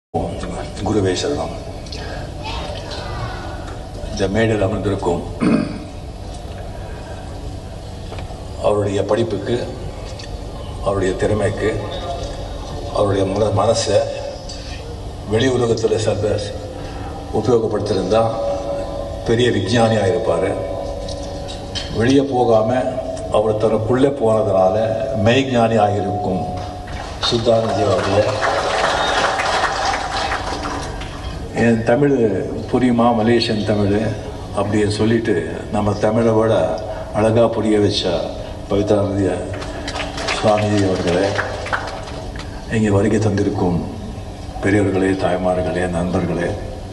குருவே சரணம் இந்த மேடையில் அமர்ந்திருக்கும் அவருடைய படிப்புக்கு அவருடைய திறமைக்கு அவருடைய மன மனசை வெளி உலகத்தில் சர்வ உபயோகப்படுத்தியிருந்தா பெரிய விஞ்ஞானியாக இருப்பார் வெளியே போகாமல் அவர் தனக்குள்ளே போனதுனால மெய்ஞானியாக இருக்கும் சுத்தானந்தி அவர்களே என் தமிழ் புரியுமா மலேசியன் தமிழ் அப்படின்னு சொல்லிட்டு நம்ம தமிழை விட அழகாக புரிய வச்ச பவித்ரானந்திய சுவாமிஜி அவர்களே இங்கே வருகை தந்திருக்கும் பெரியவர்களே தாய்மார்களே நண்பர்களே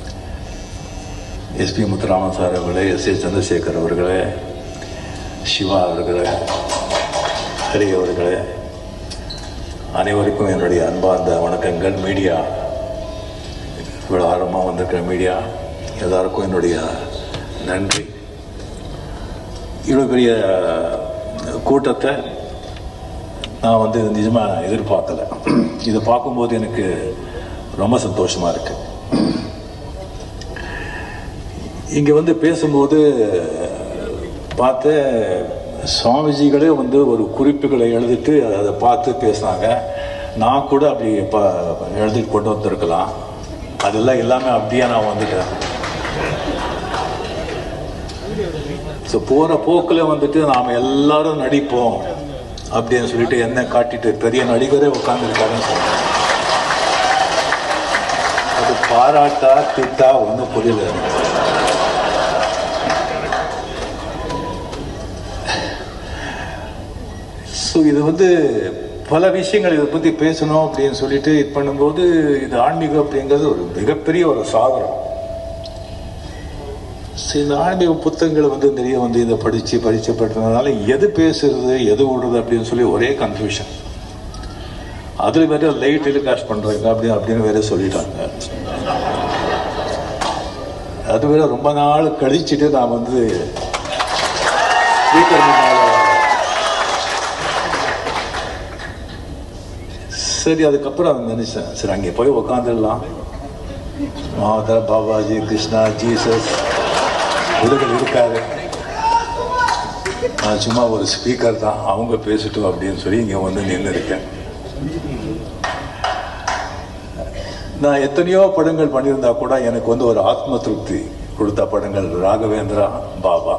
எஸ்பி முத்துராமன் சார் அவர்களே எஸ் ஏ சந்திரசேகர் அவர்களே சிவா அவர்களே ஹரி அவர்களே அனைவருக்கும் என்னுடைய அன்பார்ந்த வணக்கங்கள் மீடியா இவ்வளோ ஆழமாக வந்திருக்கிற மீடியா எல்லாருக்கும் என்னுடைய நன்றி இவ்வளோ பெரிய கூட்டத்தை நான் வந்து நிஜமாக எதிர்பார்க்கல இதை பார்க்கும்போது எனக்கு ரொம்ப சந்தோஷமாக இருக்கு இங்கே வந்து பேசும்போது பார்த்து சுவாமிஜிகளே வந்து ஒரு குறிப்புகளை எழுதிட்டு அதை பார்த்து பேசினாங்க நான் கூட அப்படி இப்போ எழுதிட்டு கொண்டு வந்திருக்கலாம் அதெல்லாம் எல்லாமே அப்படியே நான் வந்துட்டேன் ஸோ போகிற போக்கில் வந்துட்டு நாம் எல்லாரும் நடிப்போம் அப்படின்னு சொல்லிட்டு என்ன காட்டிட்டு பெரிய நடிகரே உட்காந்துருக்காருன்னு சொன்னாங்க அது பாராட்டா திட்டா ஒன்றும் புரியல எனக்கு. ஸோ இது வந்து பல விஷயங்கள் இதை பற்றி பேசணும் அப்படின்னு சொல்லிட்டு இது பண்ணும்போது இது ஆன்மீகம் அப்படிங்கிறது ஒரு மிகப்பெரிய ஒரு சாதனம் ஸோ இந்த ஆன்மீக புத்தகங்களை வந்து நிறைய வந்து இதை படித்து படித்து பட்டதுனால எது பேசுறது எது விடுறது அப்படின்னு சொல்லி ஒரே கன்ஃபியூஷன் அதில் வேற லைட் டெலிகாஸ்ட் பண்ணுறாங்க அப்படி அப்படின்னு வேற சொல்லிட்டாங்க அது வேற ரொம்ப நாள் கழிச்சுட்டு நான் வந்து ஸ்பீக்கர் முன்னால சரி அதுக்கப்புறம் நினைச்சேன் சரி அங்கே போய் உக்காந்துடலாம் மாவதர் பாபாஜி கிருஷ்ணா ஜீசஸ் விடுதல் இருக்காரு நான் சும்மா ஒரு ஸ்பீக்கர் தான் அவங்க பேசட்டும் அப்படின்னு சொல்லி இங்கே வந்து நின்று இருக்கேன் நான் எத்தனையோ படங்கள் பண்ணியிருந்தா கூட எனக்கு வந்து ஒரு ஆத்ம திருப்தி கொடுத்த படங்கள் ராகவேந்திரா பாபா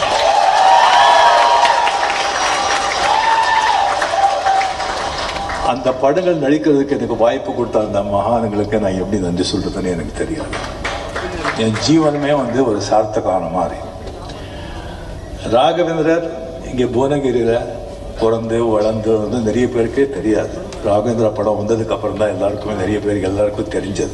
அந்த படங்கள் நடிக்கிறதுக்கு எனக்கு வாய்ப்பு கொடுத்த அந்த மகான்களுக்கு நான் எப்படி நன்றி சொல்றதுன்னு எனக்கு தெரியாது என் ஜீவனமே வந்து ஒரு சார்த்தகான மாதிரி ராகவேந்திரர் இங்கே புவனகிரியில் பிறந்து வளர்ந்து வந்து நிறைய பேருக்கே தெரியாது ராகவேந்திரா படம் வந்ததுக்கு அப்புறம் தான் எல்லாருக்குமே நிறைய பேருக்கு எல்லாருக்கும் தெரிஞ்சது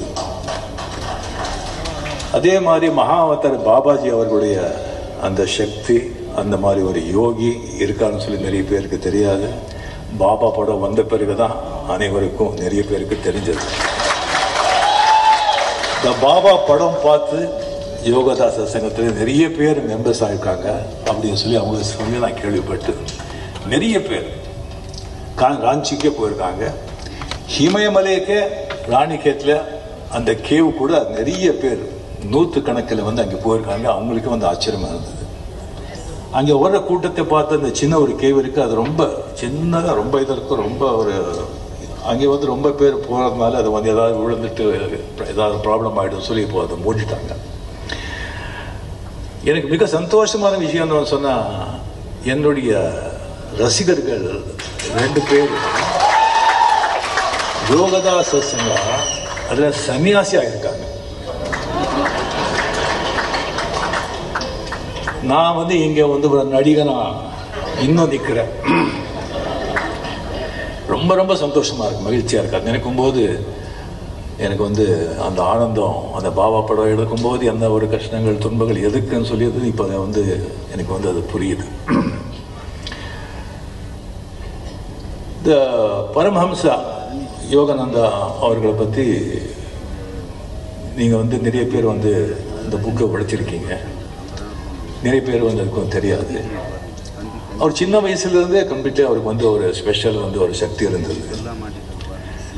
அதே மாதிரி மகாவதர் பாபாஜி அவர்களுடைய அந்த சக்தி அந்த மாதிரி ஒரு யோகி இருக்கான்னு சொல்லி நிறைய பேருக்கு தெரியாது பாபா படம் வந்த பிறகுதான் அனைவருக்கும் நிறைய பேருக்கு தெரிஞ்சது இந்த பாபா படம் பார்த்து யோகதாச சங்கத்தில் நிறைய பேர் மெம்பர்ஸ் ஆகிருக்காங்க அப்படின்னு சொல்லி அவங்க சொல்லி நான் கேள்விப்பட்டு நிறைய பேர் கா- ராஞ்சிக்கே போயிருக்காங்க ஹிமயமலைக்கே ராணிகேத்தில் அந்த கேவ் கூட நிறைய பேர் நூற்று கணக்கில் வந்து அங்கே போயிருக்காங்க அவங்களுக்கு வந்து ஆச்சரியமா இருந்தது அங்கே வர்ற கூட்டத்தை பார்த்து அந்த சின்ன ஒரு கேவ் இருக்கு அது ரொம்ப சின்னதாக ரொம்ப இதாக இருக்கும் ரொம்ப ஒரு அங்கே வந்து ரொம்ப பேர் போகிறதுனால அது வந்து ஏதாவது விழுந்துட்டு ஏதாவது ப்ராப்ளம் ஆகிடும் சொல்லி இப்போ அதை மூடிட்டாங்க எனக்கு மிக சந்தோஷமான விஷயம் என்னன்னு சொன்னா என்னுடைய ரசிகர்கள் ரெண்டு பேர் யோகதாச சங்கா அதில் சன்னியாசி ஆகியிருக்காங்க நான் வந்து இங்க வந்து ஒரு நடிகனா இன்னும் நிற்கிறேன் ரொம்ப ரொம்ப சந்தோஷமா இருக்கு மகிழ்ச்சியா இருக்கு அது நினைக்கும் போது எனக்கு வந்து அந்த ஆனந்தம் அந்த பாபா படம் எடுக்கும்போது எந்த ஒரு கஷ்டங்கள் துன்பங்கள் எதுக்குன்னு சொல்லி அது இப்போ வந்து எனக்கு வந்து அது புரியுது இந்த பரமஹம்சா யோகானந்தா அவர்களை பற்றி நீங்கள் வந்து நிறைய பேர் வந்து இந்த புக்கை படிச்சிருக்கீங்க நிறைய பேர் வந்து அதுக்கும் தெரியாது அவர் சின்ன வயசுலேருந்தே கம்ப்ளீட்டாக அவருக்கு வந்து ஒரு ஸ்பெஷல் வந்து ஒரு சக்தி இருந்தது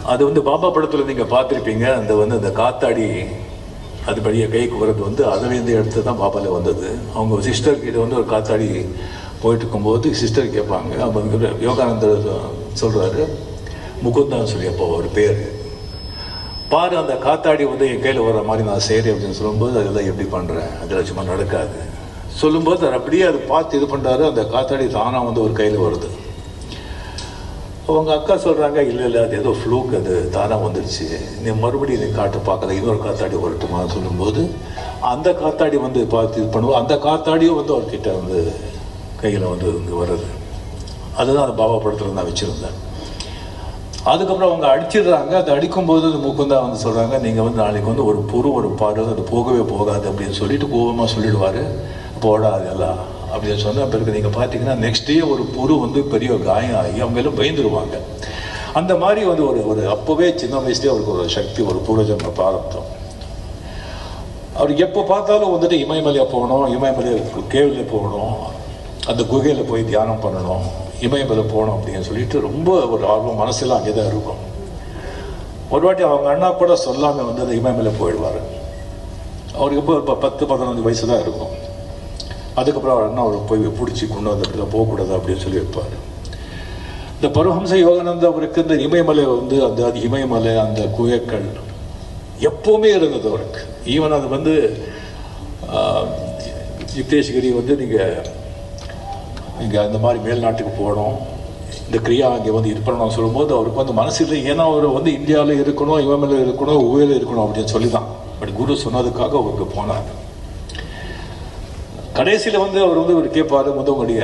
அது வந்து பாபா படத்தில் நீங்கள் பார்த்துருப்பீங்க அந்த வந்து அந்த காத்தாடி அது படிய கைக்கு வர்றது வந்து அதுலேருந்து எடுத்து தான் பாபாவில் வந்தது அவங்க சிஸ்டர் கிட்ட வந்து ஒரு காத்தாடி போயிட்டு இருக்கும்போது சிஸ்டர் கேட்பாங்க அப்போ வந்து யோகானந்தர் சொல்கிறாரு முகுந்தான் சொல்லி அப்போ ஒரு பேர் பாரு அந்த காத்தாடி வந்து என் கையில் வர்ற மாதிரி நான் செய்கிறேன் அப்படின்னு சொல்லும்போது அதெல்லாம் எப்படி பண்ணுறேன் அதெல்லாம் சும்மா நடக்காது சொல்லும்போது அவர் அப்படியே அதை பார்த்து இது பண்ணுறாரு அந்த காத்தாடி தானாக வந்து ஒரு கையில் வருது அவங்க அக்கா சொல்கிறாங்க இல்லை இல்லை அது ஏதோ ஃப்ளூக் அது தானாக வந்துடுச்சு நீ மறுபடியும் இதை காட்டு பார்க்கல இன்னொரு காத்தாடி வரட்டுமா சொல்லும்போது அந்த காத்தாடி வந்து பார்த்து இது பண்ணுவோம் அந்த காத்தாடியும் வந்து அவர்கிட்ட வந்து கையில் வந்து இங்கே வருது அதுதான் அந்த பாபா படத்தில் நான் வச்சுருந்தேன் அதுக்கப்புறம் அவங்க அடிச்சிடுறாங்க அது அடிக்கும்போது அந்த முக்குந்தா வந்து சொல்கிறாங்க நீங்கள் வந்து நாளைக்கு வந்து ஒரு புரு ஒரு பாடு அது போகவே போகாது அப்படின்னு சொல்லிட்டு கோபமாக சொல்லிடுவார் போடாது எல்லாம் அப்படின்னு சொன்ன பிறகு நீங்கள் பார்த்தீங்கன்னா நெக்ஸ்ட் டே ஒரு புரு வந்து பெரிய காயம் ஆகி அவங்க எல்லாம் பயந்துருவாங்க அந்த மாதிரி வந்து ஒரு ஒரு அப்போவே சின்ன வயசுலேயே அவருக்கு ஒரு சக்தி ஒரு பூர்வஜன்ம பிராரப்தம் அவர் எப்போ பார்த்தாலும் வந்துட்டு இமயமலையா போகணும் இமயமலை கேவில் போகணும் அந்த குகையில் போய் தியானம் பண்ணணும் இமயமலை போகணும் அப்படின்னு சொல்லிட்டு ரொம்ப ஒரு ஆர்வம் மனசெல்லாம் அங்கே தான் இருக்கும் ஒரு வாட்டி அவங்க அண்ணா கூட சொல்லாமல் வந்து அந்த இமயமலை போயிடுவார் அவருக்கு இப்போ இப்போ பத்து பதினஞ்சு வயசு தான் இருக்கும் அதுக்கப்புறம் அவர் அண்ணா அவரை போய் பிடிச்சி கொண்டு வந்து அப்படிலாம் போகக்கூடாது அப்படின்னு சொல்லி வைப்பார் இந்த பரமஹம்ச யோகானந்த அவருக்கு இந்த இமயமலை வந்து அந்த அது இமயமலை அந்த குகைக்கள் எப்போவுமே இருந்தது அவருக்கு ஈவன் அது வந்து ஆஹ், யுக்தேஷ்கிரி வந்து நீங்கள் நீங்கள் அந்த மாதிரி மேல்நாட்டுக்கு போகணும் இந்த கிரியா அங்கே வந்து இது பண்ணணும் சொல்லும்போது அவருக்கு வந்து மனசு இல்லை ஏன்னா அவர் வந்து இந்தியாவில் இருக்கணும் இவமில் இருக்கணும் உவையில் இருக்கணும் அப்படின்னு சொல்லி தான் பட் குரு சொன்னதுக்காக அவருக்கு போனார் கடைசியில் வந்து அவர் வந்து அவர் கேட்பாரு வந்து உங்களுடைய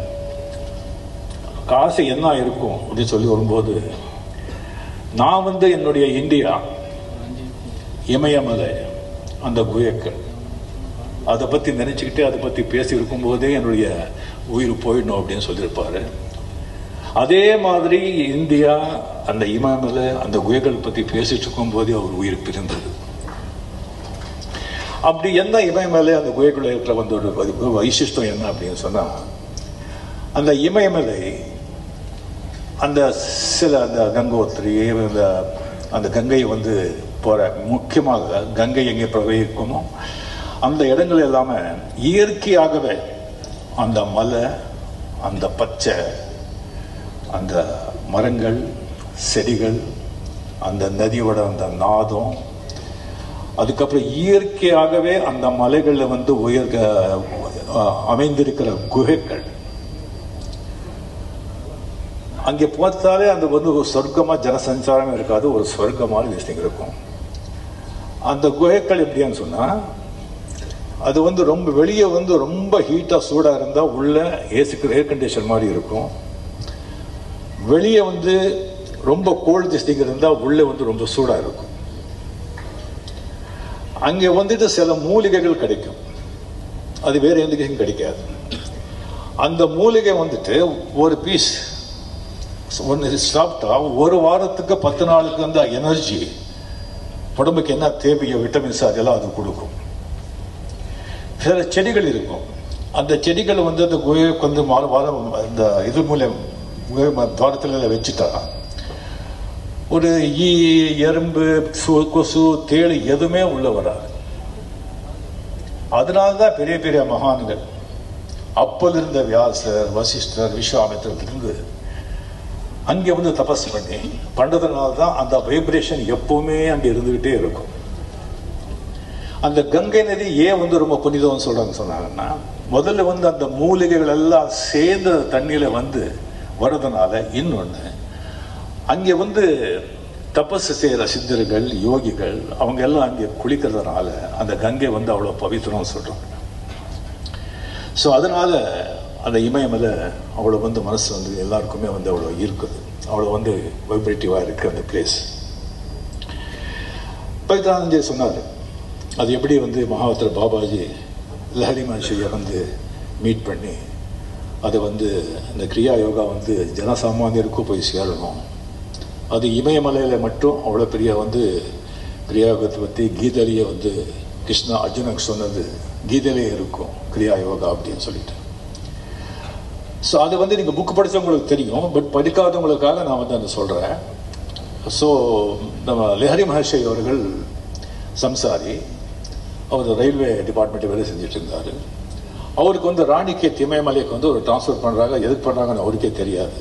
காசு என்ன இருக்கும் அப்படின்னு சொல்லி வரும்போது நான் வந்து என்னுடைய இந்தியா இமயமலை அந்த குயக்கள் அதை பற்றி நினச்சிக்கிட்டு அதை பற்றி பேசி இருக்கும்போதே என்னுடைய உயிர் போயிடணும் அப்படின்னு சொல்லியிருப்பாரு அதே மாதிரி இந்தியா அந்த இமயமலை அந்த குகைகள் பற்றி பேசிட்டு இருக்கும்போதே அவர் உயிர் பிரிந்தது அப்படி என்ன இமயமலை அந்த குகைக்குள்ள இருக்கிற வந்து ஒரு வ- வைசிஷ்டம் என்ன அப்படின்னு சொன்னா அந்த இமயமலை அந்த சில அந்த கங்கோத்திரி அந்த அந்த கங்கை வந்து போற முக்கியமாக கங்கை எங்கே பிரவகிக்குமோ அந்த இடங்கள் எல்லாமே இயற்கையாகவே அந்த மலை அந்த பச்சை அந்த மரங்கள் செடிகள் அந்த நதியோட அந்த நாதம் அதுக்கப்புறம் இயற்கையாகவே அந்த மலைகளில் வந்து உயர் அஹ், அமைந்திருக்கிற குகைகள் அங்கே பார்த்தாலே அந்த வந்து ஒரு சொர்க்கமா ஜனசஞ்சாரமே இருக்காது ஒரு சொர்க்கமான விஷயம் இருக்கும் அந்த குகைகள் எப்படின்னு சொன்னா அது வந்து ரொம்ப வெளியே வந்து ரொம்ப ஹீட்டா சூடா இருந்தா உள்ள ஏசி ஏர் கண்டிஷன் மாதிரி இருக்கும் வெளியே வந்து ரொம்ப கோல்டு திஸ்டிங் இருந்தா உள்ள வந்து ரொம்ப சூடா இருக்கும் அங்கே வந்துட்டு சில மூலிகைகள் கிடைக்கும் அது வேற எந்த கிடைக்கும் கிடைக்காது அந்த மூலிகை வந்துட்டு ஒரு பீஸ் ஒன்று சாப்பிட்டா ஒரு வாரத்துக்கு பத்து நாளுக்கு அந்த எனர்ஜி உடம்புக்கு என்ன தேவையோ விட்டமின்ஸ் அதெல்லாம் அது கொடுக்கும் சில செடிகள் இருக்கும் அந்த செடிகள் வந்து அந்த குகை வந்து மாறு வாரம் இந்த இது மூலம் குகை ம- துவாரத்துல வச்சுட்டா ஒரு ஈ எறும்பு சு- கொசு தேள் எதுவுமே உள்ள வராது அதனால்தான் பெரிய பெரிய மகான்கள் அப்பல் இருந்த வியாசர் வசிஷ்டர் விஸ்வாமித்திரர் இருந்து அங்கே வந்து தபஸ் பண்ணி பண்றதுனால தான் அந்த வைப்ரேஷன் எப்பவுமே அங்கே இருந்துகிட்டே இருக்கும் அந்த கங்கை நதி ஏன் வந்து ரொம்ப புனிதம்னு சொல்றாங்க சொன்னாங்கன்னா முதல்ல வந்து அந்த மூலிகைகள் எல்லாம் சேர்ந்து அந்த தண்ணியில வந்து வர்றதுனால இன்னொன்னு அங்கே வந்து தபஸ் செய்கிற சித்தர்கள் யோகிகள் அவங்க எல்லாம் அங்கே குளிக்கிறதுனால அந்த கங்கை வந்து அவ்வளோ பவித்திரம்னு சொல்றாங்க ஸோ அதனால அந்த இமயமலை அவ்வளோ வந்து மனசு வந்து எல்லாருக்குமே வந்து அவ்வளோ இருக்குது அவ்வளோ வந்து வைப்ரேட்டிவாக இருக்குது அந்த பிளேஸ் பைத்தானந்தே சொன்னார் அது எப்படி வந்து மகாவத்திர பாபாஜி லஹரி மகர்ஷியை வந்து மீட் பண்ணி அதை வந்து இந்த கிரியா யோகா வந்து ஜனசாமானியருக்கும் போய் சேரணும் அது இமயமலையில் மட்டும் அவ்வளோ பெரிய வந்து கிரியா யோகத்தை பற்றி கீதையிலேயே வந்து கிருஷ்ணா அர்ஜுனுக்கு சொன்னது கீதையிலேயே இருக்கும் கிரியா யோகா அப்படின்னு சொல்லிட்டு ஸோ அது வந்து நீங்கள் புக் படித்தவங்களுக்கு தெரியும் பட் படிக்காதவங்களுக்காக நான் வந்து அதை சொல்கிறேன் ஸோ நம்ம லஹரி மகர்ஷி அவர்கள் சம்சாரி அவர் ரயில்வே டிபார்ட்மெண்ட் வேலை செஞ்சுட்டு இருந்தார் அவருக்கு வந்து ராணிக்கே திமயமலைக்கு வந்து ஒரு ட்ரான்ஸ்ஃபர் பண்ணுறாங்க எதுக்கு பண்ணுறாங்கன்னு அவருக்கே தெரியாது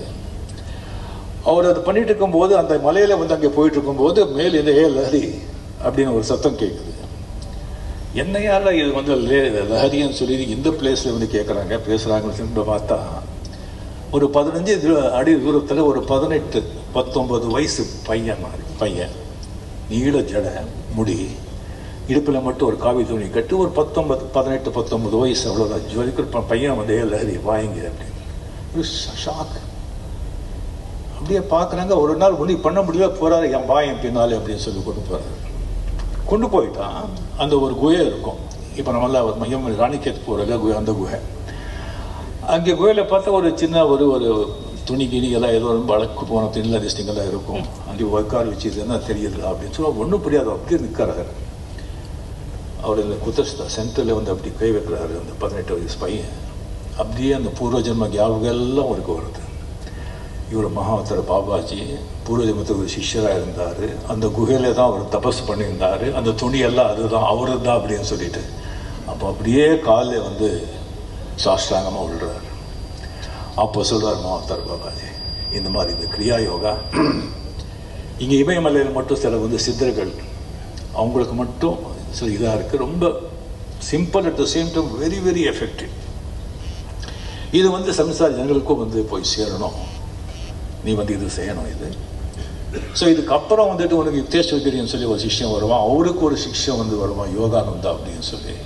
அவர் அது பண்ணிட்டு இருக்கும்போது அந்த மலையில வந்து அங்கே போயிட்டு இருக்கும்போது மேல் இந்த ஏ லஹரி அப்படின்னு ஒரு சத்தம் கேட்குது என்னையால இது வந்து லே- லஹரின்னு சொல்லி இந்த பிளேஸ்ல வந்து கேட்குறாங்க பேசுறாங்கன்னு சொல்லி பார்த்தா ஒரு பதினஞ்சு தூர- அடி தூரத்தில் ஒரு பதினெட்டு பத்தொன்பது வயசு பையன் மாதிரி பையன் நீள ஜடை முடி இடுப்பில் மட்டும் ஒரு காவி துணி கட்டி ஒரு பத்தொன்பது பதினெட்டு பத்தொன்பது வயசு அவ்வளோதான் ஜோலிக்கிற ப- பையன் வந்து "ஏய், லஹரி வாங்க அப்படின்னு ஒரு ஷாக் அப்படியே பார்க்குறாங்க ஒரு நாள் ஒன்றும் பண்ண முடியல போறாரு என் வா என் பின்னாலே அப்படின்னு சொல்லி கொண்டு போறாரு கொண்டு போயிட்டான் அந்த ஒரு குகை இருக்கும் இப்போ நம்மளாம் ஒரு மையம் ராணிக்கேத் போகிற குகை அந்த குகை அங்கே குகையில் பார்த்தா ஒரு சின்ன ஒரு ஒரு துணி கிணி எல்லாம் ஏதோ ரொம்ப அழகு போன திண்ணில் திஸ்டிங்கெல்லாம் இருக்கும் அங்கே உட்கார வச்சு இது என்ன தெரியுது அப்படின்னு சொல்லி ஒன்றும் புரியாது அப்படியே நிற்கிறாரு அவர் இந்த குத்தஸ்தா சென்டரில் வந்து அப்படி கை வைக்கிறாரு அந்த பதினெட்டு வயசு பையன் அப்படியே அந்த பூர்வ ஜென்ம ஞாபகம் எல்லாம் அவருக்கு வருது இவர் மகாவத்தர் பாபாஜி பூர்வ ஜென்மத்தில் ஒரு சிஷ்யராக இருந்தார் அந்த குகையில தான் அவர் தபஸ் பண்ணியிருந்தார் அந்த துணியெல்லாம் அதுதான் அவரு தான் அப்படின்னு சொல்லிட்டு அப்போ அப்படியே காலில் வந்து சாஷ்டாங்கமாக விழுறாரு அப்போ சொல்றார் மகாவத்தர் பாபாஜி இந்த மாதிரி இந்த கிரியா யோகா இங்கே இமயமலையில் மட்டும் சில வந்து சித்தர்கள் அவங்களுக்கு மட்டும் சில இதாக இருக்குது ரொம்ப simple at the same time very very effective இது வந்து சம்சார ஜனங்களுக்கும் வந்து போய் சேரணும் நீ வந்து இது செய்யணும் இது ஸோ இதுக்கப்புறம் வந்துட்டு உனக்கு யுக்தேஸ்வரின்னு சொல்லி ஒரு சிஷ்யம் வருவான் அவருக்கு ஒரு சிஷ்யம் வந்து வருவான் யோகானந்தா அப்படின்னு சொல்லி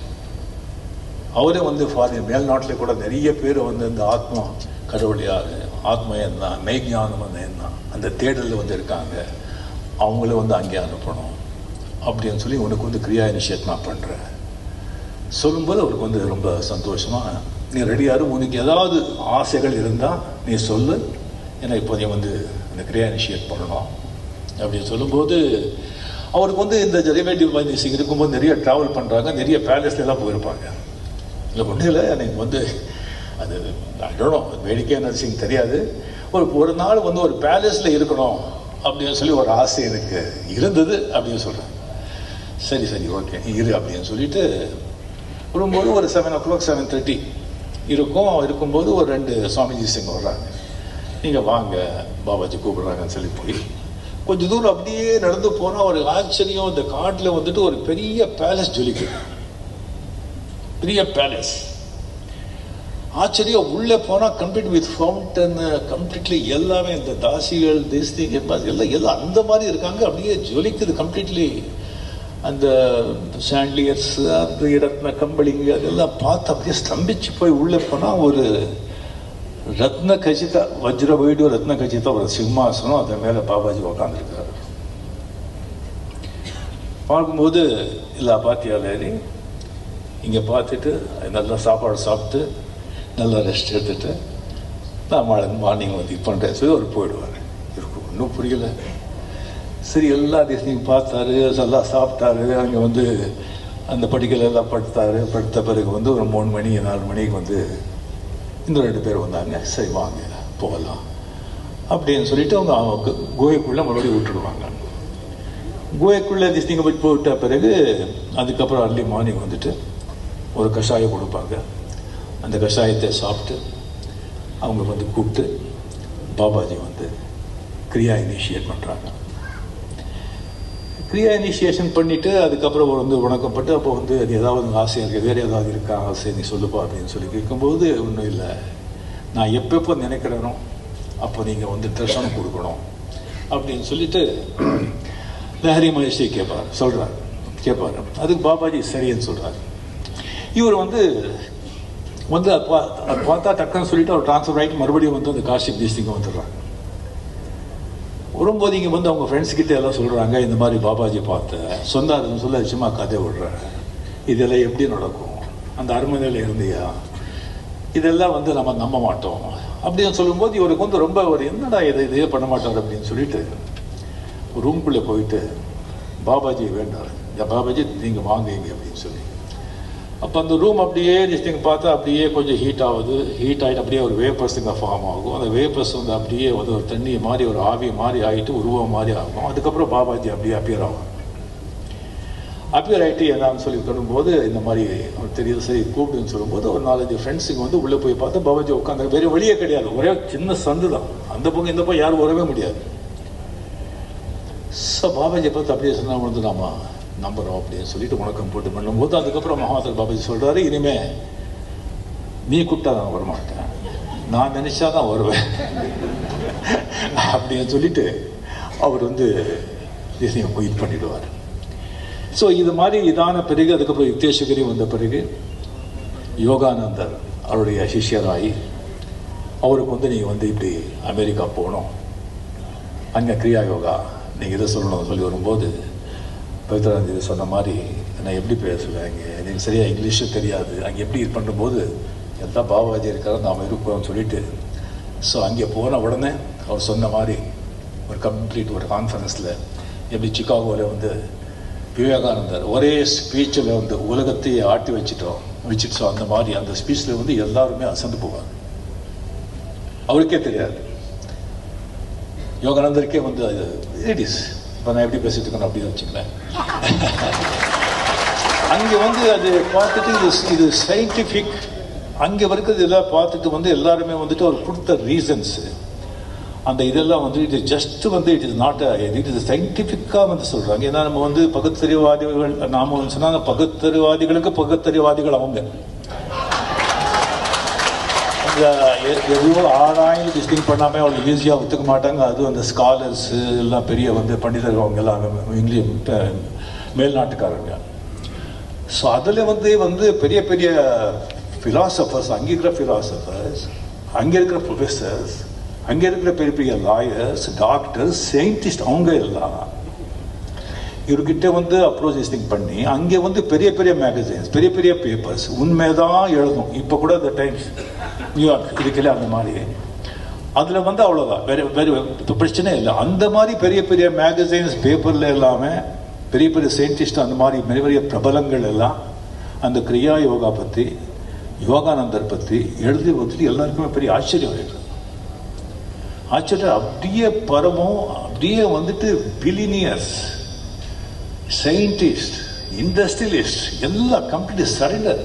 அவரே வந்து ஃபாரின் மேல்நாட்டில் கூட நிறைய பேர் வந்து இந்த ஆத்மா கடவுள் யாரு ஆத்மா என்ன மெய்ஞானம் வந்து என்ன அந்த தேடலில் வந்து இருக்காங்க அவங்கள வந்து அங்கே அனுப்பணும் அப்படின்னு சொல்லி உனக்கு வந்து கிரியா இனிஷியேட் நான் பண்ணுறேன் சொல்லும்போது அவருக்கு வந்து ரொம்ப சந்தோஷமா நீ ரெடியாரு உனக்கு ஏதாவது ஆசைகள் இருந்தால் நீ சொல்லு ஏன்னா இப்போதைய வந்து அந்த கிரியா இனிஷியேட் பண்ணணும் அப்படின்னு சொல்லும்போது அவருக்கு வந்து இந்த ஜெரிவேட்டிவ் வைத்தியம் இருக்கும்போது நிறைய ட்ராவல் பண்ணுறாங்க நிறைய பேலஸ்ல எல்லாம் போயிருப்பாங்க இல்லை ஒன்றும் இல்லை எனக்கு வந்து அது அடணும் வேடிக்கை நர்சிங் தெரியாது ஒரு ஒரு நாள் வந்து ஒரு பேலஸில் இருக்கணும் அப்படின்னு சொல்லி ஒரு ஆசை எனக்கு இருந்தது அப்படின்னு சொல்கிறேன் சரி சரி ஓகே நீ இரு அப்படின்னு சொல்லிட்டு வரும்போது ஒரு seven o'clock seven thirty இருக்கும் இருக்கும்போது ஒரு ரெண்டு சுவாமிஜி சிங் வர்றாங்க நீங்கள் வாங்க பாபாஜி கூப்பிடுறாங்கன்னு சொல்லி போய் கொஞ்சம் தூரம் அப்படியே நடந்து போனால் ஒரு ஆச்சரியம் இந்த காட்டில் வந்துட்டு ஒரு பெரிய பேலஸ் ஜொலிக்குது பெரிய பேலஸ் ஆச்சரியம் உள்ளே போனால் கம்ப்ளீட் வித் ஃபவுண்டன் கம்ப்ளீட்லி எல்லாமே இந்த தாசிகள் தேஸ்தி எல்லாம் எல்லாம் அந்த மாதிரி இருக்காங்க அப்படியே ஜொலிக்குது கம்ப்ளீட்லி அந்த சாண்டியர்ஸ் அந்த ரத்ன கம்பளிங்க அதெல்லாம் பார்த்து அப்படியே ஸ்தம்பிச்சு போய் உள்ளே போனால் ஒரு ரத்ன கச்சித வஜ்ர வைடு ரத்ன கச்சித ஒரு சிம்மாசனம் அதன் மேலே பாபாஜி உக்காந்துருக்காரு பார்க்கும்போது எல்லா பாத்தியாலேரி இங்கே பார்த்துட்டு நல்லா சாப்பாடு சாப்பிட்டு நல்லா ரெஸ்ட் எடுத்துட்டு நான் மார்னிங் வந்து இது பண்ணுறேன் சொல்லி அவர் போயிடுவார் இருக்கும் ஒன்றும் புரியல சரி எல்லா தேசத்தையும் பார்த்தாரு எல்லாம் சாப்பிட்டாரு அங்கே வந்து அந்த படிக்கல எல்லாம் படுத்தாரு படுத்த பிறகு வந்து ஒரு மூணு மணி நாலு மணிக்கு வந்து இந்த ரெண்டு பேர் வந்தாங்க சரி வாங்க போகலாம் அப்படின்னு சொல்லிட்டு அவங்க அவங்க குகைக்குள்ளே மறுபடியும் விட்டுடுவாங்க குகைக்குள்ளே திஸ்திங்க போய் போயிட்ட பிறகு அதுக்கப்புறம் அர்லி மார்னிங் வந்துட்டு ஒரு கஷாயம் கொடுப்பாங்க அந்த கஷாயத்தை சாப்பிட்டு அவங்க வந்து கூப்பிட்டு பாபாஜி வந்து கிரியா இனிஷியேட் பண்ணுறாங்க கிரியா இனிஷியேஷன் பண்ணிவிட்டு அதுக்கப்புறம் வந்து உணக்கப்பட்டு அப்போ வந்து அது ஏதாவது ஆசை இருக்குது வேறு ஏதாவது இருக்கா ஆசை நீ சொல்லுப்பா அப்படின்னு சொல்லி கேட்கும்போது ஒன்றும் இல்லை நான் எப்பப்போ நினைக்கிறேனோ அப்போ நீங்கள் வந்து தர்ஷனம் கொடுக்கணும் அப்படின்னு சொல்லிட்டு லஹரி மகேஷி கேட்பார் சொல்கிறார் கேட்பார் அதுக்கு பாபாஜி சரின்னு சொல்கிறார் இவர் வந்து வந்து அது பா- அது பார்த்தா டக்குன்னு சொல்லிட்டு அவர் ட்ரான்ஸ்ஃபர் ஆகிட்டு மறுபடியும் வந்து அந்த காஷிப் தேசிங்க வந்துடுறாங்க வரும்போது இங்கே வந்து அவங்க ஃப்ரெண்ட்ஸ் கிட்ட எல்லாம் சொல்கிறாங்க இந்த மாதிரி பாபாஜி பார்த்தேன் சொன்னாருன்னு சொல்ல சும்மா கதை விடுறேன் இதெல்லாம் எப்படி நடக்கும் அந்த அரண்மனையில் இருந்தியா இதெல்லாம் வந்து நம்ம நம்ப மாட்டோம் அப்படின்னு சொல்லும்போது இவருக்கு வந்து ரொம்ப ஒரு என்னடா இதை இதே பண்ண மாட்டார் அப்படின்னு சொல்லிட்டு ரூம்குள்ளே போயிட்டு பாபாஜி வேண்டார் இந்த பாபாஜி நீங்கள் வாங்க இங்க அப்படின்னு சொல்லி அப்போ அந்த ரூம் அப்படியே நீங்கள் பார்த்தா அப்படியே கொஞ்சம் ஹீட் ஆகுது ஹீட் ஆகிட்டு அப்படியே ஒரு வேப்பர்ஸ் இங்கே ஃபார்ம் ஆகும் அந்த வேப்பர்ஸ் வந்து அப்படியே வந்து ஒரு தண்ணி மாதிரி ஒரு ஆவி மாதிரி ஆகிட்டு உருவம் மாதிரி ஆகும் அதுக்கப்புறம் பாபாஜி அப்படியே அப்பியர் ஆகும் அப்பியர் ஆகிட்டு என்னன்னு சொல்லி சொல்லும்போது இந்த மாதிரி அவர் தெரியுது சரி கூப்பிடுன்னு சொல்லும்போது ஒரு நாலஞ்சு ஃப்ரெண்ட்ஸுங்க வந்து உள்ளே போய் பார்த்தா பாபாஜி உட்காந்து வேறு வழியே கிடையாது ஒரே சின்ன சந்து தான் அந்த பக்கம் இந்த பக்கம் யாரும் வரவே முடியாது ஸோ பாபாஜி பார்த்து அப்படியே சொன்னால் வந்து நாம நம்புகிறோம் அப்படின்னு சொல்லிட்டு வணக்கம் போட்டு பண்ணும்போது அதுக்கப்புறம் மகாதர் பாபாஜி சொல்கிறாரு இனிமே நீ கூப்பிட்டா நான் வரமாட்டேன் நான் நினச்சா தான் வருவேன் அப்படின்னு சொல்லிட்டு அவர் வந்து இதையும் இது பண்ணிடுவார் ஸோ இது மாதிரி இதான பிறகு அதுக்கப்புறம் யுக்தேஸ்வரி வந்த பிறகு யோகானந்தர் அவருடைய சிஷ்யராகி அவருக்கு வந்து நீங்கள் வந்து இப்படி அமெரிக்கா போகணும் அங்கே கிரியா யோகா நீங்கள் இதை சொல்லணும் சொல்லி வரும்போது பவித்ரானந்த் இது சொன்ன மாதிரி நான் எப்படி பேசுவேன் இங்கே எனக்கு சரியாக இங்கிலீஷும் தெரியாது அங்கே எப்படி இது பண்ணும்போது எல்லாம் பாபாஜி இருக்காரு நாம் இருக்கோம்னு சொல்லிட்டு ஸோ அங்கே போன உடனே அவர் சொன்ன மாதிரி ஒரு கம்ப்ளீட் ஒரு கான்ஃபரன்ஸில் எப்படி சிக்காகோவில் வந்து விவேகானந்தர் ஒரே ஸ்பீச்சில் வந்து உலகத்தையே ஆட்டி வச்சுட்டோம் வச்சுட்டோம் அந்த மாதிரி அந்த ஸ்பீச்சில் வந்து எல்லாருமே அசந்து போவாங்க அவருக்கே தெரியாது யோகானந்தருக்கே வந்து அது இட் இஸ் இப்போ நான் எப்படி பேசிட்டு இருக்கேன் அப்படின்னு வச்சுங்களேன் அங்கே வந்து அது பார்த்துட்டு இது இது சயின்டிஃபிக் அங்கே இருக்கிறது எல்லாம் பார்த்துட்டு வந்து எல்லாருமே வந்துட்டு அவர் கொடுத்த ரீசன்ஸ் அந்த இதெல்லாம் வந்து இது ஜஸ்ட் வந்து it is not it is சயின்டிஃபிக்காக வந்து சொல்கிறாங்க ஏன்னா நம்ம வந்து பகுத்தறிவாதிகள் நாம வந்து சொன்னால் பகுத்தறிவாதிகளுக்கு பகுத்தறிவாதிகள் அவங்க அந்த எ- எதுவும் ஆராய்ந்து டிஸ்டிங் பண்ணாமல் அவங்க ஈஸியாக ஒத்துக்க மாட்டாங்க அதுவும் அந்த ஸ்காலர்ஸ் எல்லாம் பெரிய வந்து பண்டிதர்கள் அவங்க எல்லாம் இங்கிலீஷ் ட- மேல்நாட்டுக்காரங்க ஸோ அதில் வந்து வந்து பெரிய பெரிய ஃபிலாசபர்ஸ் அங்கே இருக்கிற ஃபிலாசபர்ஸ் அங்கே இருக்கிற ப்ரொஃபஸர்ஸ் அங்கே இருக்கிற பெரிய பெரிய லாயர்ஸ் டாக்டர்ஸ் சயின்டிஸ்ட் அவங்க எல்லாம் இவர்கிட்ட வந்து அப்ரோச் திங்க் பண்ணி அங்கே வந்து பெரிய பெரிய மேகசின்ஸ் பெரிய பெரிய பேப்பர்ஸ் உண்மைதான் எழுதும் இப்போ கூட இந்த டைம்ஸ் நியூயார்க் இருக்குல்ல அந்த மாதிரி அதில் வந்து அவ்வளோதான் வேற வேற இப்போ பிரச்சனை இல்லை அந்த மாதிரி பெரிய பெரிய மேகசைன்ஸ் பேப்பரில் எல்லாமே பெரிய பெரிய சயின்டிஸ்ட் அந்த மாதிரி பெரிய பெரிய பிரபலங்கள் எல்லாம் அந்த கிரியா யோகா பற்றி யோகானந்தர் பற்றி எழுதி வந்துட்டு எல்லாருக்குமே பெரிய ஆச்சரியம் ஆயிடுது ஆச்சரியம் அப்படியே பரமும் அப்படியே வந்துட்டு பிலினியர்ஸ் சயின்டிஸ்ட் இண்டஸ்ட்ரியலிஸ்ட் எல்லாம் கம்ப்ளீட் சரண்டர்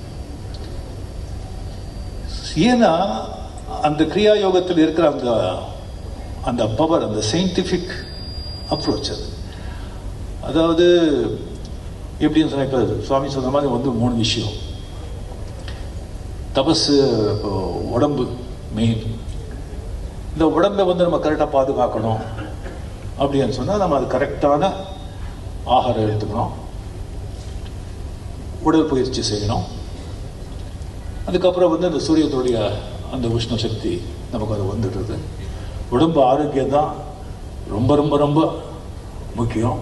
ஏன்னா அந்த கிரியா யோகத்தில் இருக்கிற அந்த அந்த பவர் அந்த சயின்டிஃபிக் அப்ரோச் அது அதாவது எப்படின்னு சொன்னா இப்போ சுவாமி சொன்ன மாதிரி வந்து மூணு விஷயம் தபசு இப்போ உடம்பு மெயின் இந்த உடம்பை வந்து நம்ம கரெக்டாக பாதுகாக்கணும் அப்படின்னு சொன்னால் நம்ம அது கரெக்டான ஆகாரம் எடுத்துக்கணும் உடற்பயிற்சி செய்யணும் அதுக்கப்புறம் வந்து அந்த சூரியத்துடைய அந்த உஷ்ண சக்தி நமக்கு அது வந்துடுறது உடம்பு ஆரோக்கியம் தான் ரொம்ப ரொம்ப ரொம்ப முக்கியம்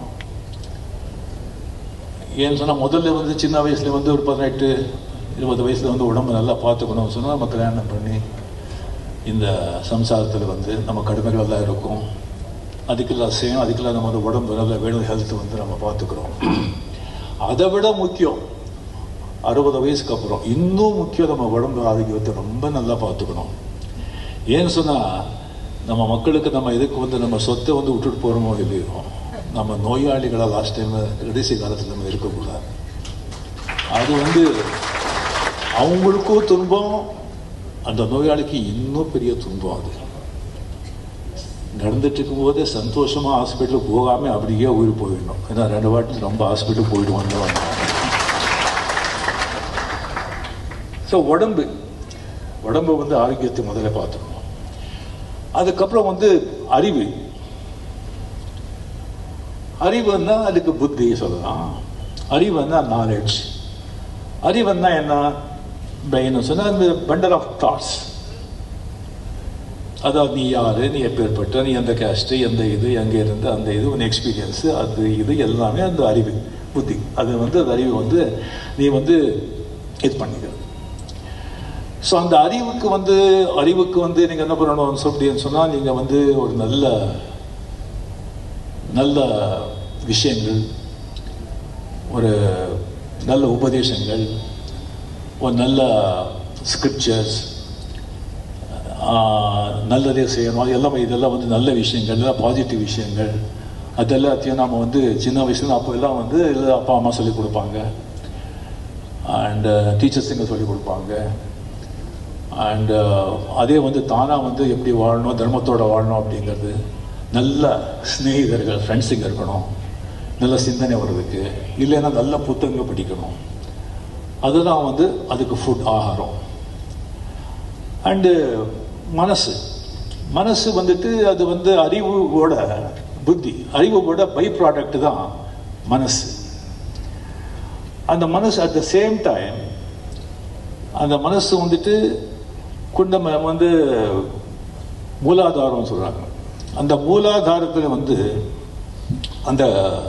ஏன்னு சொன்னால் முதல்ல வந்து சின்ன வயசுல வந்து ஒரு பதினெட்டு இருபது வயசுல வந்து உடம்பு நல்லா பார்த்துக்கணும் சொன்னால் நம்ம கல்யாணம் பண்ணி இந்த சம்சாரத்தில் வந்து நம்ம கடுமைகள் எல்லாம் இருக்கும் அதுக்கெல்லாம் செய்யணும் அதுக்கெல்லாம் நம்ம வந்து உடம்பு நல்ல வேணும் ஹெல்த் வந்து நம்ம பார்த்துக்கிறோம் அதை விட முக்கியம் அறுபது வயசுக்கு அப்புறம் இன்னும் முக்கியம் நம்ம உடம்பு ஆரோக்கியத்தை ரொம்ப நல்லா பார்த்துக்கணும் ஏன்னு சொன்னால் நம்ம மக்களுக்கு நம்ம இதுக்கு வந்து நம்ம சொத்தை வந்து விட்டுட்டு போகிறோமோ இல்லையோ நம்ம நோயாளிகளாக லாஸ்ட் டைம் கடைசி காலத்தில் நம்ம இருக்கக்கூடாது அது வந்து அவங்களுக்கும் துன்பம் அந்த நோயாளிக்கு இன்னும் பெரிய துன்பம் அது நடந்துட்டு இருக்கும்போதே சந்தோஷமா ஹாஸ்பிட்டலுக்கு போகாம அப்படியே உயிர் போயிடணும் ஏன்னா ரெண்டு வாட்டி ரொம்ப ஹாஸ்பிட்டல் போயிட்டு வந்தவங்க ஸோ உடம்பு உடம்பு வந்து ஆரோக்கியத்தை முதல்ல பார்த்துக்கணும் அதுக்கப்புறம் வந்து அறிவு அறிவுன்னா அதுக்கு புத்தி சொல்லலாம் அறிவுன்னா நாலேஜ் அறிவுன்னா என்ன பிரெயின் சொன்னா இந்த பண்டல் ஆஃப் தாட்ஸ் அதாவது நீ யாரு நீ எப்பேற்பட்ட நீ எந்த கேஸ்ட் எந்த இது எங்கே இருந்து அந்த இது உன் எக்ஸ்பீரியன்ஸ் அது இது எல்லாமே அந்த அறிவு புத்தி அது வந்து அந்த அறிவு வந்து நீ வந்து இது பண்ணிக்கிறது ஸோ அந்த அறிவுக்கு வந்து அறிவுக்கு வந்து நீங்கள் என்ன பண்ணணும் அப்படின்னு சொன்னால் நீங்கள் வந்து ஒரு நல்ல நல்ல விஷயங்கள் ஒரு நல்ல உபதேசங்கள் ஒரு நல்ல ஸ்கிரிப்சர்ஸ் நல்லதே செய்யணும் அது எல்லாமே இதெல்லாம் வந்து நல்ல விஷயங்கள் எல்லாம் பாசிட்டிவ் விஷயங்கள் அதெல்லாத்தையும் நம்ம வந்து சின்ன வயசுல அப்போ எல்லாம் வந்து எல்லாம் அப்பா அம்மா சொல்லிக் கொடுப்பாங்க அண்டு டீச்சர்ஸுங்க சொல்லிக் கொடுப்பாங்க அண்டு அதே வந்து தானாக வந்து எப்படி வாழணும் தர்மத்தோட வாழணும் அப்படிங்கிறது நல்ல ஸ்நேகிதர்கள் ஃப்ரெண்ட்ஸுங்க இருக்கணும் நல்ல சிந்தனை வர்றதுக்கு இல்லைன்னா நல்ல புத்தகங்கள் படிக்கணும் அதுதான் வந்து அதுக்கு ஃபுட் ஆகாரம் அண்டு மனசு மனசு வந்துட்டு அது வந்து அறிவோட புத்தி அறிவோட பை ப்ராடக்ட் தான் மனசு அந்த மனசு அட் த சேம் டைம் அந்த மனசு வந்துட்டு குண்டம் வந்து மூலாதாரம் சொல்றாங்க அந்த மூலாதாரத்தில் வந்து அந்த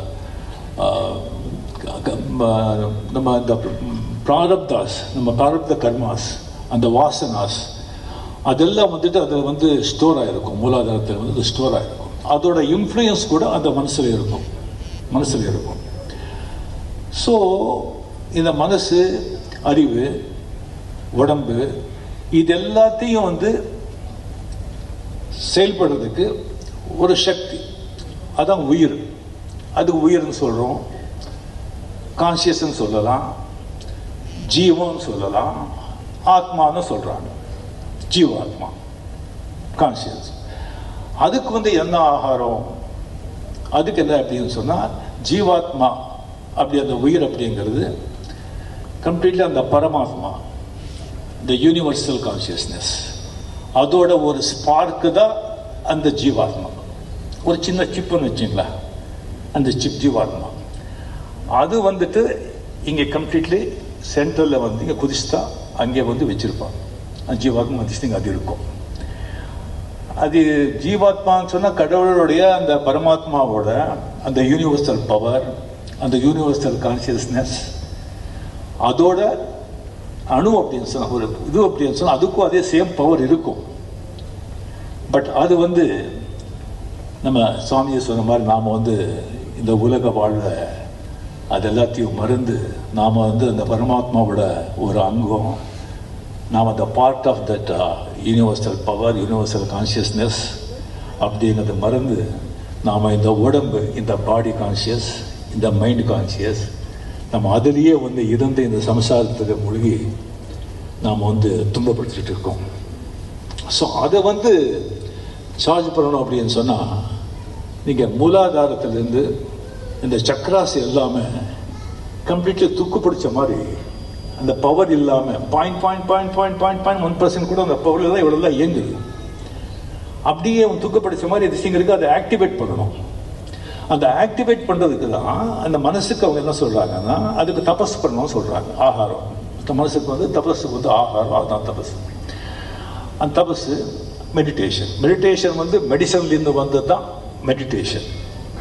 ஆஹ், க- க- ம- நம்ம அந்த பிராரப்தாஸ் நம்ம பிராரப்த கர்மாஸ் அந்த வாசனாஸ் அதெல்லாம் வந்துட்டு அதில் வந்து ஸ்டோர் ஆகிருக்கும் மூலாதாரத்தில் வந்து ஸ்டோர் ஆகிருக்கும் அதோட இன்ஃப்ளூயன்ஸ் கூட அந்த மனசில் இருக்கும் மனசில் இருக்கும் ஸோ இந்த மனசு அறிவு உடம்பு இது எல்லாத்தையும் வந்து செயல்படுறதுக்கு ஒரு சக்தி அதான் உயிர் அது உயிர்னு சொல்கிறோம் கான்சியஸ்ன்னு சொல்லலாம் ஜீவம்னு சொல்லலாம் ஆத்மான்னு சொல்கிறாங்க ஜீவாத்மா கான்சியஸ் அதுக்கு வந்து என்ன ஆகாரம் அதுக்கு என்ன அப்படின்னு சொன்னால் ஜீவாத்மா அப்படி அந்த உயிர் அப்படிங்கிறது கம்ப்ளீட்லி அந்த பரமாத்மா இந்த யூனிவர்சல் கான்சியஸ்னஸ் அதோட ஒரு ஸ்பார்க்கு தான் அந்த ஜீவாத்மா ஒரு சின்ன சிப்புன்னு வச்சுங்களா அந்த சிப் ஜீவாத்மா அது வந்துட்டு இங்கே கம்ப்ளீட்லி சென்டரில் வந்து இங்கே குதிச்சுட்டா அங்கே வந்து வச்சுருப்பாங்க அந்த ஜீவாத்மா வந்துச்சு இங்கே அது இருக்கும் அது ஜீவாத்மான்னு சொன்னால் கடவுளுடைய அந்த பரமாத்மாவோட அந்த யூனிவர்சல் பவர் அந்த யூனிவர்சல் கான்சியஸ்னஸ் அதோட அணு அப்படின்னு சொன்னா ஒரு இது அப்படின்னு சொன்னா அதுக்கும் அதே சேம் பவர் இருக்கும் பட் அது வந்து நம்ம சுவாமியை சொன்ன மாதிரி நாம் வந்து இந்த உலக வாழ்வை அது எல்லாத்தையும் மறந்து நாம் வந்து அந்த பரமாத்மாவோட ஒரு அங்கம் நாம் அந்த part of that universal power universal consciousness அப்படிங்கிறத மறந்து நாம் இந்த உடம்பு இந்த பாடி கான்சியஸ் இந்த மைண்ட் கான்சியஸ் நம்ம அதிலேயே வந்து இருந்து இந்த சம்சாரத்தில் மூழ்கி நாம் வந்து துன்பப்படுத்திட்டு இருக்கோம் ஸோ அதை வந்து சார்ஜ் பண்ணணும் அப்படின்னு சொன்னால் நீங்கள் மூலாதாரத்திலேருந்து இந்த சக்கராஸ் எல்லாமே கம்ப்ளீட்லி துக்கு பிடிச்ச மாதிரி அந்த பவர் இல்லாமல் point point point point point point one percent கூட அந்த பவர் தான் இவ்வளோ தான் இயங்குது அப்படியே அவன் துக்கப்படுச்ச மாதிரி திசைங்களுக்கு அதை ஆக்டிவேட் பண்ணணும் அந்த ஆக்டிவேட் பண்ணுறதுக்கு தான் அந்த மனசுக்கு அவங்க என்ன சொல்கிறாங்கன்னா அதுக்கு தபஸ் பண்ணணும்னு சொல்கிறாங்க ஆகாரம் இந்த மனசுக்கு வந்து தபஸுக்கு வந்து ஆகாரம் அதுதான் தபஸ் அந்த தபஸ் மெடிடேஷன் மெடிடேஷன் வந்து மெடிசன்லேருந்து வந்தது தான் மெடிடேஷன்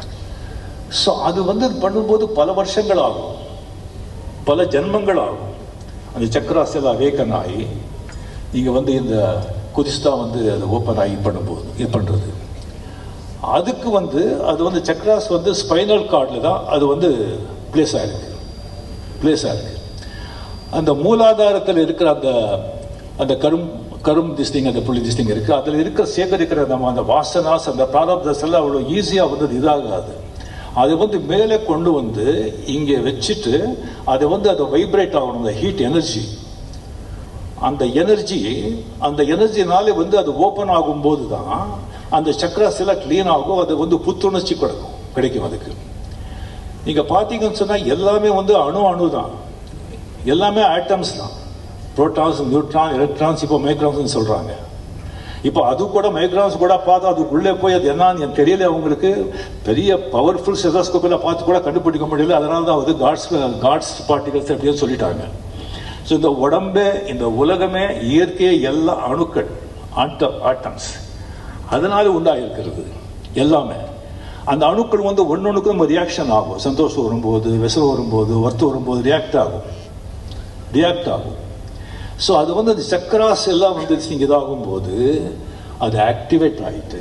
ஸோ அது வந்து பண்ணும்போது பல வருஷங்கள் ஆகும் பல ஜென்மங்கள் ஆகும் அந்த சக்கராஸ் எல்லாம் அவேக்கன் ஆகி நீங்கள் வந்து இந்த குதிஸ்தா வந்து அதை ஓப்பன் ஆகி பண்ணும்போது இது பண்ணுறது அதுக்கு வந்து அது வந்து சக்கராஸ் வந்து ஸ்பைனல் கார்டில் தான் அது வந்து பிளேஸ் ஆகிருக்கு பிளேஸ் ஆகிருக்கு அந்த மூலாதாரத்தில் இருக்கிற அந்த அந்த கரும் கரும் திஸ்டிங் அந்த புள்ளி திஸ்டிங் இருக்கு அதில் இருக்கிற சேகரிக்கிற நம்ம அந்த வாசனாஸ் அந்த பிராரப்தஸ் எல்லாம் அவ்வளோ ஈஸியாக வந்து அது இதாகாது அதை வந்து மேலே கொண்டு வந்து இங்கே வச்சுட்டு அதை வந்து அதை வைப்ரேட் ஆகணும் அந்த ஹீட் எனர்ஜி அந்த எனர்ஜி அந்த எனர்ஜினாலே வந்து அது ஓப்பன் ஆகும்போது தான் அந்த சக்கராஸ் எல்லாம் க்ளீன் ஆகும் அது வந்து புத்துணர்ச்சி கிடைக்கும் கிடைக்கும் அதுக்கு நீங்க பார்த்தீங்கன்னு சொன்னா எல்லாமே வந்து அணு அணு தான் எல்லாமே ஆட்டம்ஸ் தான் புரோட்டான்ஸ் நியூட்ரான் எலக்ட்ரான்ஸ் இப்போ மைக்ரான்ஸ் சொல்றாங்க இப்போ அது கூட மைக்ரான்ஸ் கூட பார்த்தா அதுக்குள்ளே போய் அது என்னன்னு எனக்கு தெரியல அவங்களுக்கு பெரிய பவர்ஃபுல் செதாஸ்கோப்பில் பார்த்து கூட கண்டுபிடிக்க முடியல அதனால தான் வந்து காட்ஸ் காட்ஸ் பார்ட்டிகல்ஸ் அப்படியே சொல்லிட்டாங்க ஸோ இந்த உடம்பே இந்த உலகமே இயற்கையே எல்லா அணுக்கள் ஆட்ட ஆட்டம்ஸ் அதனால உண்டாயிருக்கிறது எல்லாமே அந்த அணுக்கள் வந்து ஒன்னொன்றுக்கு நம்ம ரியாக்ஷன் ஆகும் சந்தோஷம் வரும்போது விசரம் வரும்போது வருத்தம் வரும்போது ரியாக்ட் ஆகும் ரியாக்ட் ஆகும் ஸோ அது வந்து அந்த சக்கராஸ் எல்லாம் வந்து நீங்கள் இதாகும்போது அது ஆக்டிவேட் ஆகிட்டு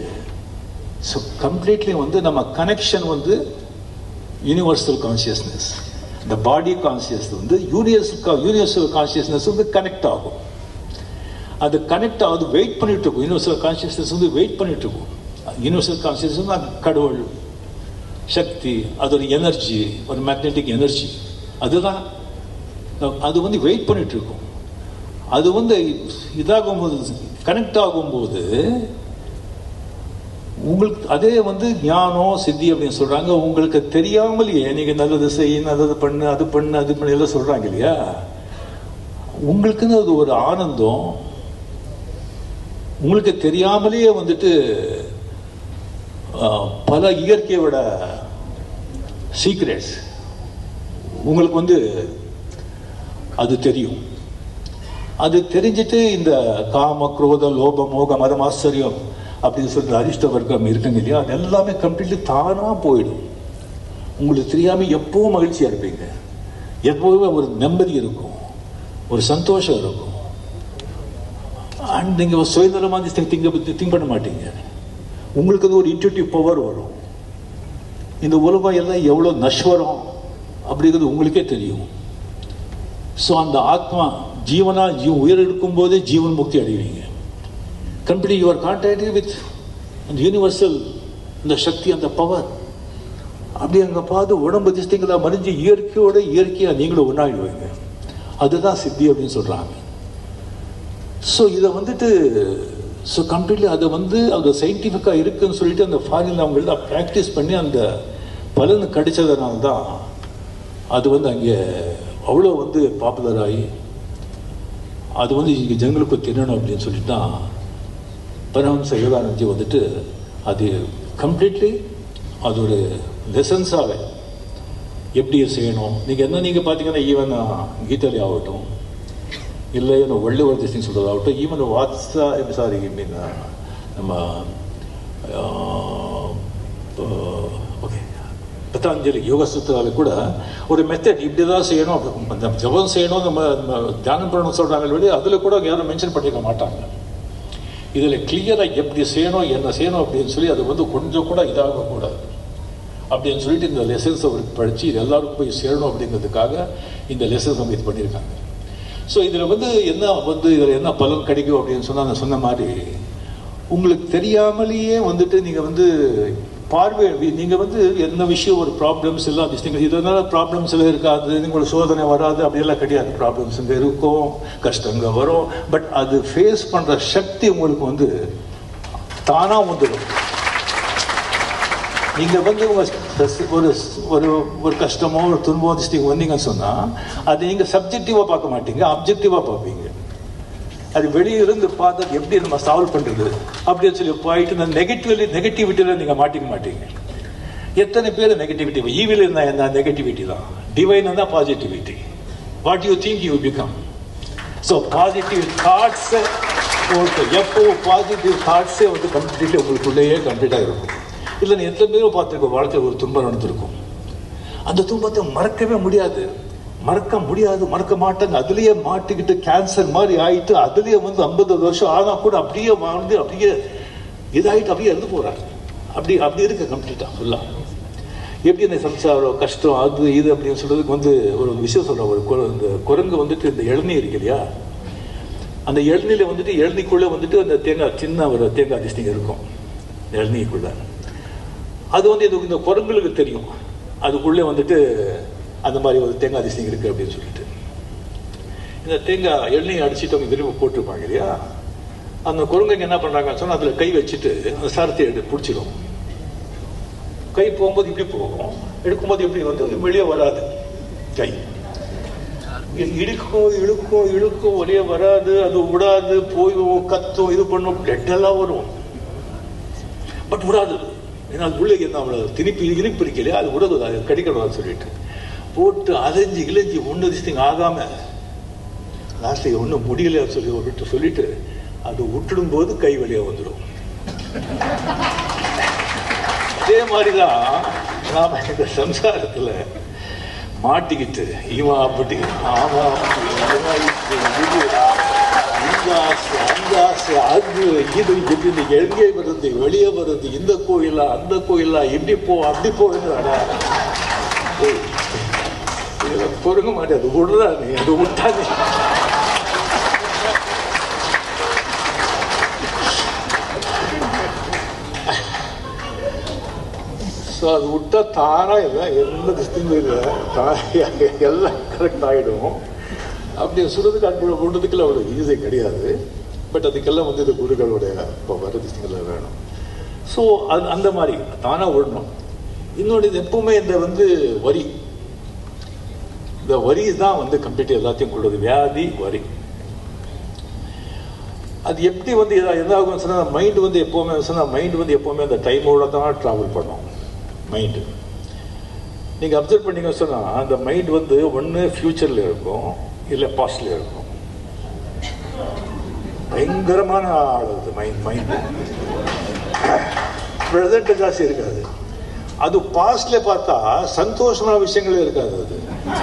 ஸோ கம்ப்ளீட்லி வந்து நம்ம கனெக்ஷன் வந்து யூனிவர்சல் கான்சியஸ்னஸ் இந்த பாடி கான்சியஸ் வந்து யூனிவர்ஸ் யூனிவர்சல் கான்சியஸ்னஸ் வந்து கனெக்ட் ஆகும் அது கனெக்ட் ஆகுது வெயிட் பண்ணிட்டு இருக்கும் யூனிவர்சல் கான்சியஸ்னஸ் வந்து வெயிட் பண்ணிட்டு இருக்கும் யூனிவர்சல் கான்சியஸ்னஸ் வந்து அது கடவுள் சக்தி அது ஒரு எனர்ஜி ஒரு மேக்னெட்டிக் எனர்ஜி அதுதான் அது வந்து வெயிட் பண்ணிட்டு இருக்கும் அது வந்து இதாகும்போது கனெக்ட் ஆகும்போது உங்களுக்கு அதே வந்து ஞானம் சித்தி அப்படின்னு சொல்றாங்க உங்களுக்கு தெரியாமலேயே நீங்க நல்லது செய் நல்லது பண்ணு அது பண்ணு அது பண்ணு எல்லாம் சொல்றாங்க இல்லையா உங்களுக்குன்னு அது ஒரு ஆனந்தம் உங்களுக்கு தெரியாமலேயே வந்துட்டு ஆஹ், பல இயற்கையோட சீக்ரெட்ஸ் உங்களுக்கு வந்து அது தெரியும் அது தெரிஞ்சிட்டு இந்த காம குரோத லோப மோக மதம் ஆச்சரியம் அப்படின்னு சொல்ற அரிஷ்ட வர்க்கம் இருக்குங்க இல்லையா அது எல்லாமே கம்ப்ளீட்லி தானா போயிடும் உங்களுக்கு தெரியாம எப்பவும் மகிழ்ச்சியா இருப்பீங்க எப்பவுமே ஒரு நிம்மதி இருக்கும் ஒரு சந்தோஷம் இருக்கும் அண்ட் நீங்க சுயநலமா திங்க திங்க் பண்ண மாட்டீங்க உங்களுக்கு அது ஒரு இன்ட்யூட்டிவ் பவர் வரும் இந்த உலகம் எல்லாம் எவ்வளவு நஷ்வரம் அப்படிங்கிறது உங்களுக்கே தெரியும் ஸோ அந்த ஆத்மா ஜீவனா ஜீ உயிர் எடுக்கும் போதே ஜீவன் முக்தி அடைவீங்க கம்ப்ளீட் யுவர் கான்டாக்ட் வித் அந்த யூனிவர்சல் அந்த சக்தி அந்த பவர் அப்படி அங்கே பார்த்து உடம்பு திஸ்திங்களா மறிஞ்சு இயற்கையோட இயற்கையாக நீங்களும் ஒன்றாயிடுவீங்க அதுதான் சித்தி அப்படின்னு சொல்கிறாங்க ஸோ இதை வந்துட்டு ஸோ கம்ப்ளீட்லி அதை வந்து அது சயின்டிஃபிக்காக இருக்குன்னு சொல்லிட்டு அந்த ஃபாரின் அவங்க எல்லாம் ப்ராக்டிஸ் பண்ணி அந்த பலன் கிடைச்சதுனால தான் அது வந்து அங்கே அவ்வளோ வந்து பாப்புலர் ஆகி அது வந்து இங்கே ஜனங்களுக்கு தெரியணும் அப்படின்னு சொல்லிட்டு தான் பரமஹம்ச யோகானந்தி வந்துட்டு அது கம்ப்ளீட்லி அது ஒரு லெசன்ஸாகவே எப்படி செய்யணும் நீங்கள் என்ன நீங்கள் பார்த்தீங்கன்னா ஈவன் கீதாலி ஆகட்டும் இல்லை ಏನು ಒಳ್ಳೆ ವರ್ದಿಸ್ತೀನಿ சொல்கிறதாகட்டும் ஈவன் வாட்ஸா சாரி மீன் நம்ம ஓகே பத்தாஞ்சலி யோக சூத்திராவில் கூட ஒரு மெத்தட் இப்படி தான் செய்யணும் அப்படி அந்த ஜபம் செய்யணும் நம்ம நம்ம தியானம் பண்ணணும் சொல்கிறாங்க வெளியே அதில் கூட யாரும் மென்ஷன் பண்ணிக்க மாட்டாங்க இதில் கிளியராக எப்படி செய்யணும் என்ன செய்யணும் அப்படின்னு சொல்லி அது வந்து கொஞ்சம் கூட இதாகக்கூடாது அப்படின்னு சொல்லிட்டு இந்த லெசன்ஸ் அவருக்கு படித்து இது எல்லாருக்கும் போய் சேரணும் அப்படிங்கிறதுக்காக இந்த லெசன்ஸ் அவங்க இது பண்ணியிருக்காங்க ஸோ இதில் வந்து என்ன வந்து இதில் என்ன பலன் கிடைக்கும் அப்படின்னு சொன்னால் நான் சொன்ன மாதிரி உங்களுக்கு தெரியாமலேயே வந்துட்டு நீங்கள் வந்து பார்வை நீங்கள் வந்து என்ன விஷயம் ஒரு ப்ராப்ளம்ஸ் எல்லாம் நீங்கள் இதனால ப்ராப்ளம்ஸ் எல்லாம் இருக்காது உங்களுக்கு சோதனை வராது அப்படியெல்லாம் கிடையாது ப்ராப்ளம்ஸ் இங்கே இருக்கும் கஷ்டங்க வரும் பட் அது ஃபேஸ் பண்ணுற சக்தி உங்களுக்கு வந்து தானாக வந்துடும் நீங்கள் வந்து உங்க ஸ்ட்ரெஸ் ஒரு ஒரு ஒரு கஷ்டமோ ஒரு துன்பமோ நீங்கள் வந்தீங்கன்னு சொன்னால் அது நீங்கள் சப்ஜெக்டிவாக பார்க்க மாட்டீங்க அப்ஜெக்டிவாக பார்ப்பீங்க அது வெளியிருந்து பார்த்து அது எப்படி நம்ம சால்வ் பண்ணுறது அப்படின்னு சொல்லி போயிட்டு இந்த நெகட்டிவ்லி நெகட்டிவிட்டியில் நீங்கள் மாட்டிக்க மாட்டீங்க எத்தனை பேர் நெகட்டிவிட்டி ஈவில் இருந்தால் என்ன நெகட்டிவிட்டி தான் டிவைன் தான் positivity what you think you become so positive தாட்ஸை போட்டு எப்போ பாசிட்டிவ் தாட்ஸே வந்து கம்ப்ளீட்டாக உங்களுக்குள்ளேயே கம்ப்ளீட்டாக இருக்கும் இல்லை நீ எத்தனை பேரும் பார்த்துருக்கோம் வாழ்க்கையில் ஒரு துன்பம் நடந்திருக்கும் அந்த துன்பத்தை மறக்கவே முடியாது மறக்க முடியாது மறக்க மாட்டாங்க அதுலயே மாட்டிக்கிட்டு கேன்சர் மாதிரி ஆயிட்டு அதுலயே வந்து ஐம்பது வருஷம் ஆனா கூட அப்படியே வாழ்ந்து அப்படியே இதாயிட்டு அப்படியே இருந்து போறாங்க அப்படி அப்படி இருக்கு கம்ப்ளீட்டா ஃபுல்லா எப்படி இந்த சம்சாரம் கஷ்டம் அது இது அப்படின்னு சொல்றதுக்கு வந்து ஒரு விஷயம் சொல்றேன் ஒரு கு- இந்த குரங்கு வந்துட்டு இந்த இளநீர் இருக்கு இல்லையா அந்த இளநீல வந்துட்டு இளநீக்குள்ள வந்துட்டு அந்த தேங்காய் சின்ன ஒரு தேங்காய் டிஸ்டிங் இருக்கும் இளநீக்குள்ள அது வந்து இது இந்த குரங்களுக்கு தெரியும் அதுக்குள்ளே வந்துட்டு அந்த மாதிரி ஒரு தேங்காய் அதிசயம் இருக்கு அப்படின்னு சொல்லிட்டு இந்த தேங்காய் எண்ணெய் அடிச்சுட்டு அவங்க விரும்ப போட்டிருப்பாங்க இல்லையா அந்த குரங்குங்க என்ன பண்றாங்கன்னு சொன்னா அதுல கை வச்சுட்டு அந்த சாரத்தை எடுத்து பிடிச்சிடும் கை போகும்போது இப்படி போகும் எடுக்கும்போது இப்படி வந்து வெளியே வராது கை இ- இழுக்கும் இழுக்கும் இழுக்கும் வெளியே வராது அது விடாது போய் கத்தும் இது பண்ணும் பிளட் எல்லாம் வரும் பட் விடாது ஏன்னா அது உள்ளே என்ன அவ்வளோ திருப்பி இனிப்பு இருக்கலையா அது விடாது அது கிடைக்கணும் சொல்லிட்டு போட்டு அலைஞ்சு இளைஞ்சி ஒன்று திஸ்டிங் ஆகாம லாஸ்ட்ல ஒன்றும் முடியல சொல்லி விட்டு சொல்லிட்டு அது விட்டுடும் போது கை வெளியே வந்துடும் அதே மாதிரிதான் நாம இந்த சம்சாரத்துல மாட்டிக்கிட்டு இவன் அப்படி ஆமா அப்படி, இவன் இப்படி, இது இந்த ஆசை அந்த ஆசை அது இது இப்படி எங்கே வருது வெளியே வருது இந்த கோயிலா அந்த கோயிலா இப்படி போ அப்படி போங்கிறாடா பொறுங்க மாட்டேன் அது விடுறா நீ அது விட்டா நீ ஸோ அது விட்டா தானா எல்லாம் எந்த திஸ்தியும் இல்லை தா- எல்லாம் கரெக்ட் ஆகிடும் அப்படி சுடுறதுக்கு அன்பு விடுறதுக்குள்ள அவ்வளோ ஈஸி கிடையாது பட் அதுக்கெல்லாம் வந்து இந்த குருக்களுடைய இப்போ வர திஸ்திங்கெல்லாம் வேணும் ஸோ அது அந்த மாதிரி தானாக விடணும் இன்னொன்று இது எப்பவுமே இந்த வந்து வரி இந்த வரி தான் வந்து கம்ப்ளீட் எல்லாத்தையும் கொடுக்குது வியாதி வரி அது எப்படி வந்து எதா- எதாகும் சொன்னால் மைண்ட் வந்து எப்போவுமே சொன்னால் மைண்ட் வந்து எப்போவுமே அந்த டைமோட தான் ட்ராவல் பண்ணும் மைண்டு நீங்கள் அப்சர்வ் பண்ணீங்க சொன்னால் அந்த மைண்ட் வந்து ஒன்று ஃப்யூச்சரில் இருக்கும் இல்லை பாஸ்டில் இருக்கும் பயங்கரமான ஆள் அது மைண்ட் மைண்டு ப்ரெசண்ட் ஜாஸ்தி இருக்காது அது பாஸ்ட்ல பார்த்தா சந்தோஷமான விஷயங்களே இருக்காது அது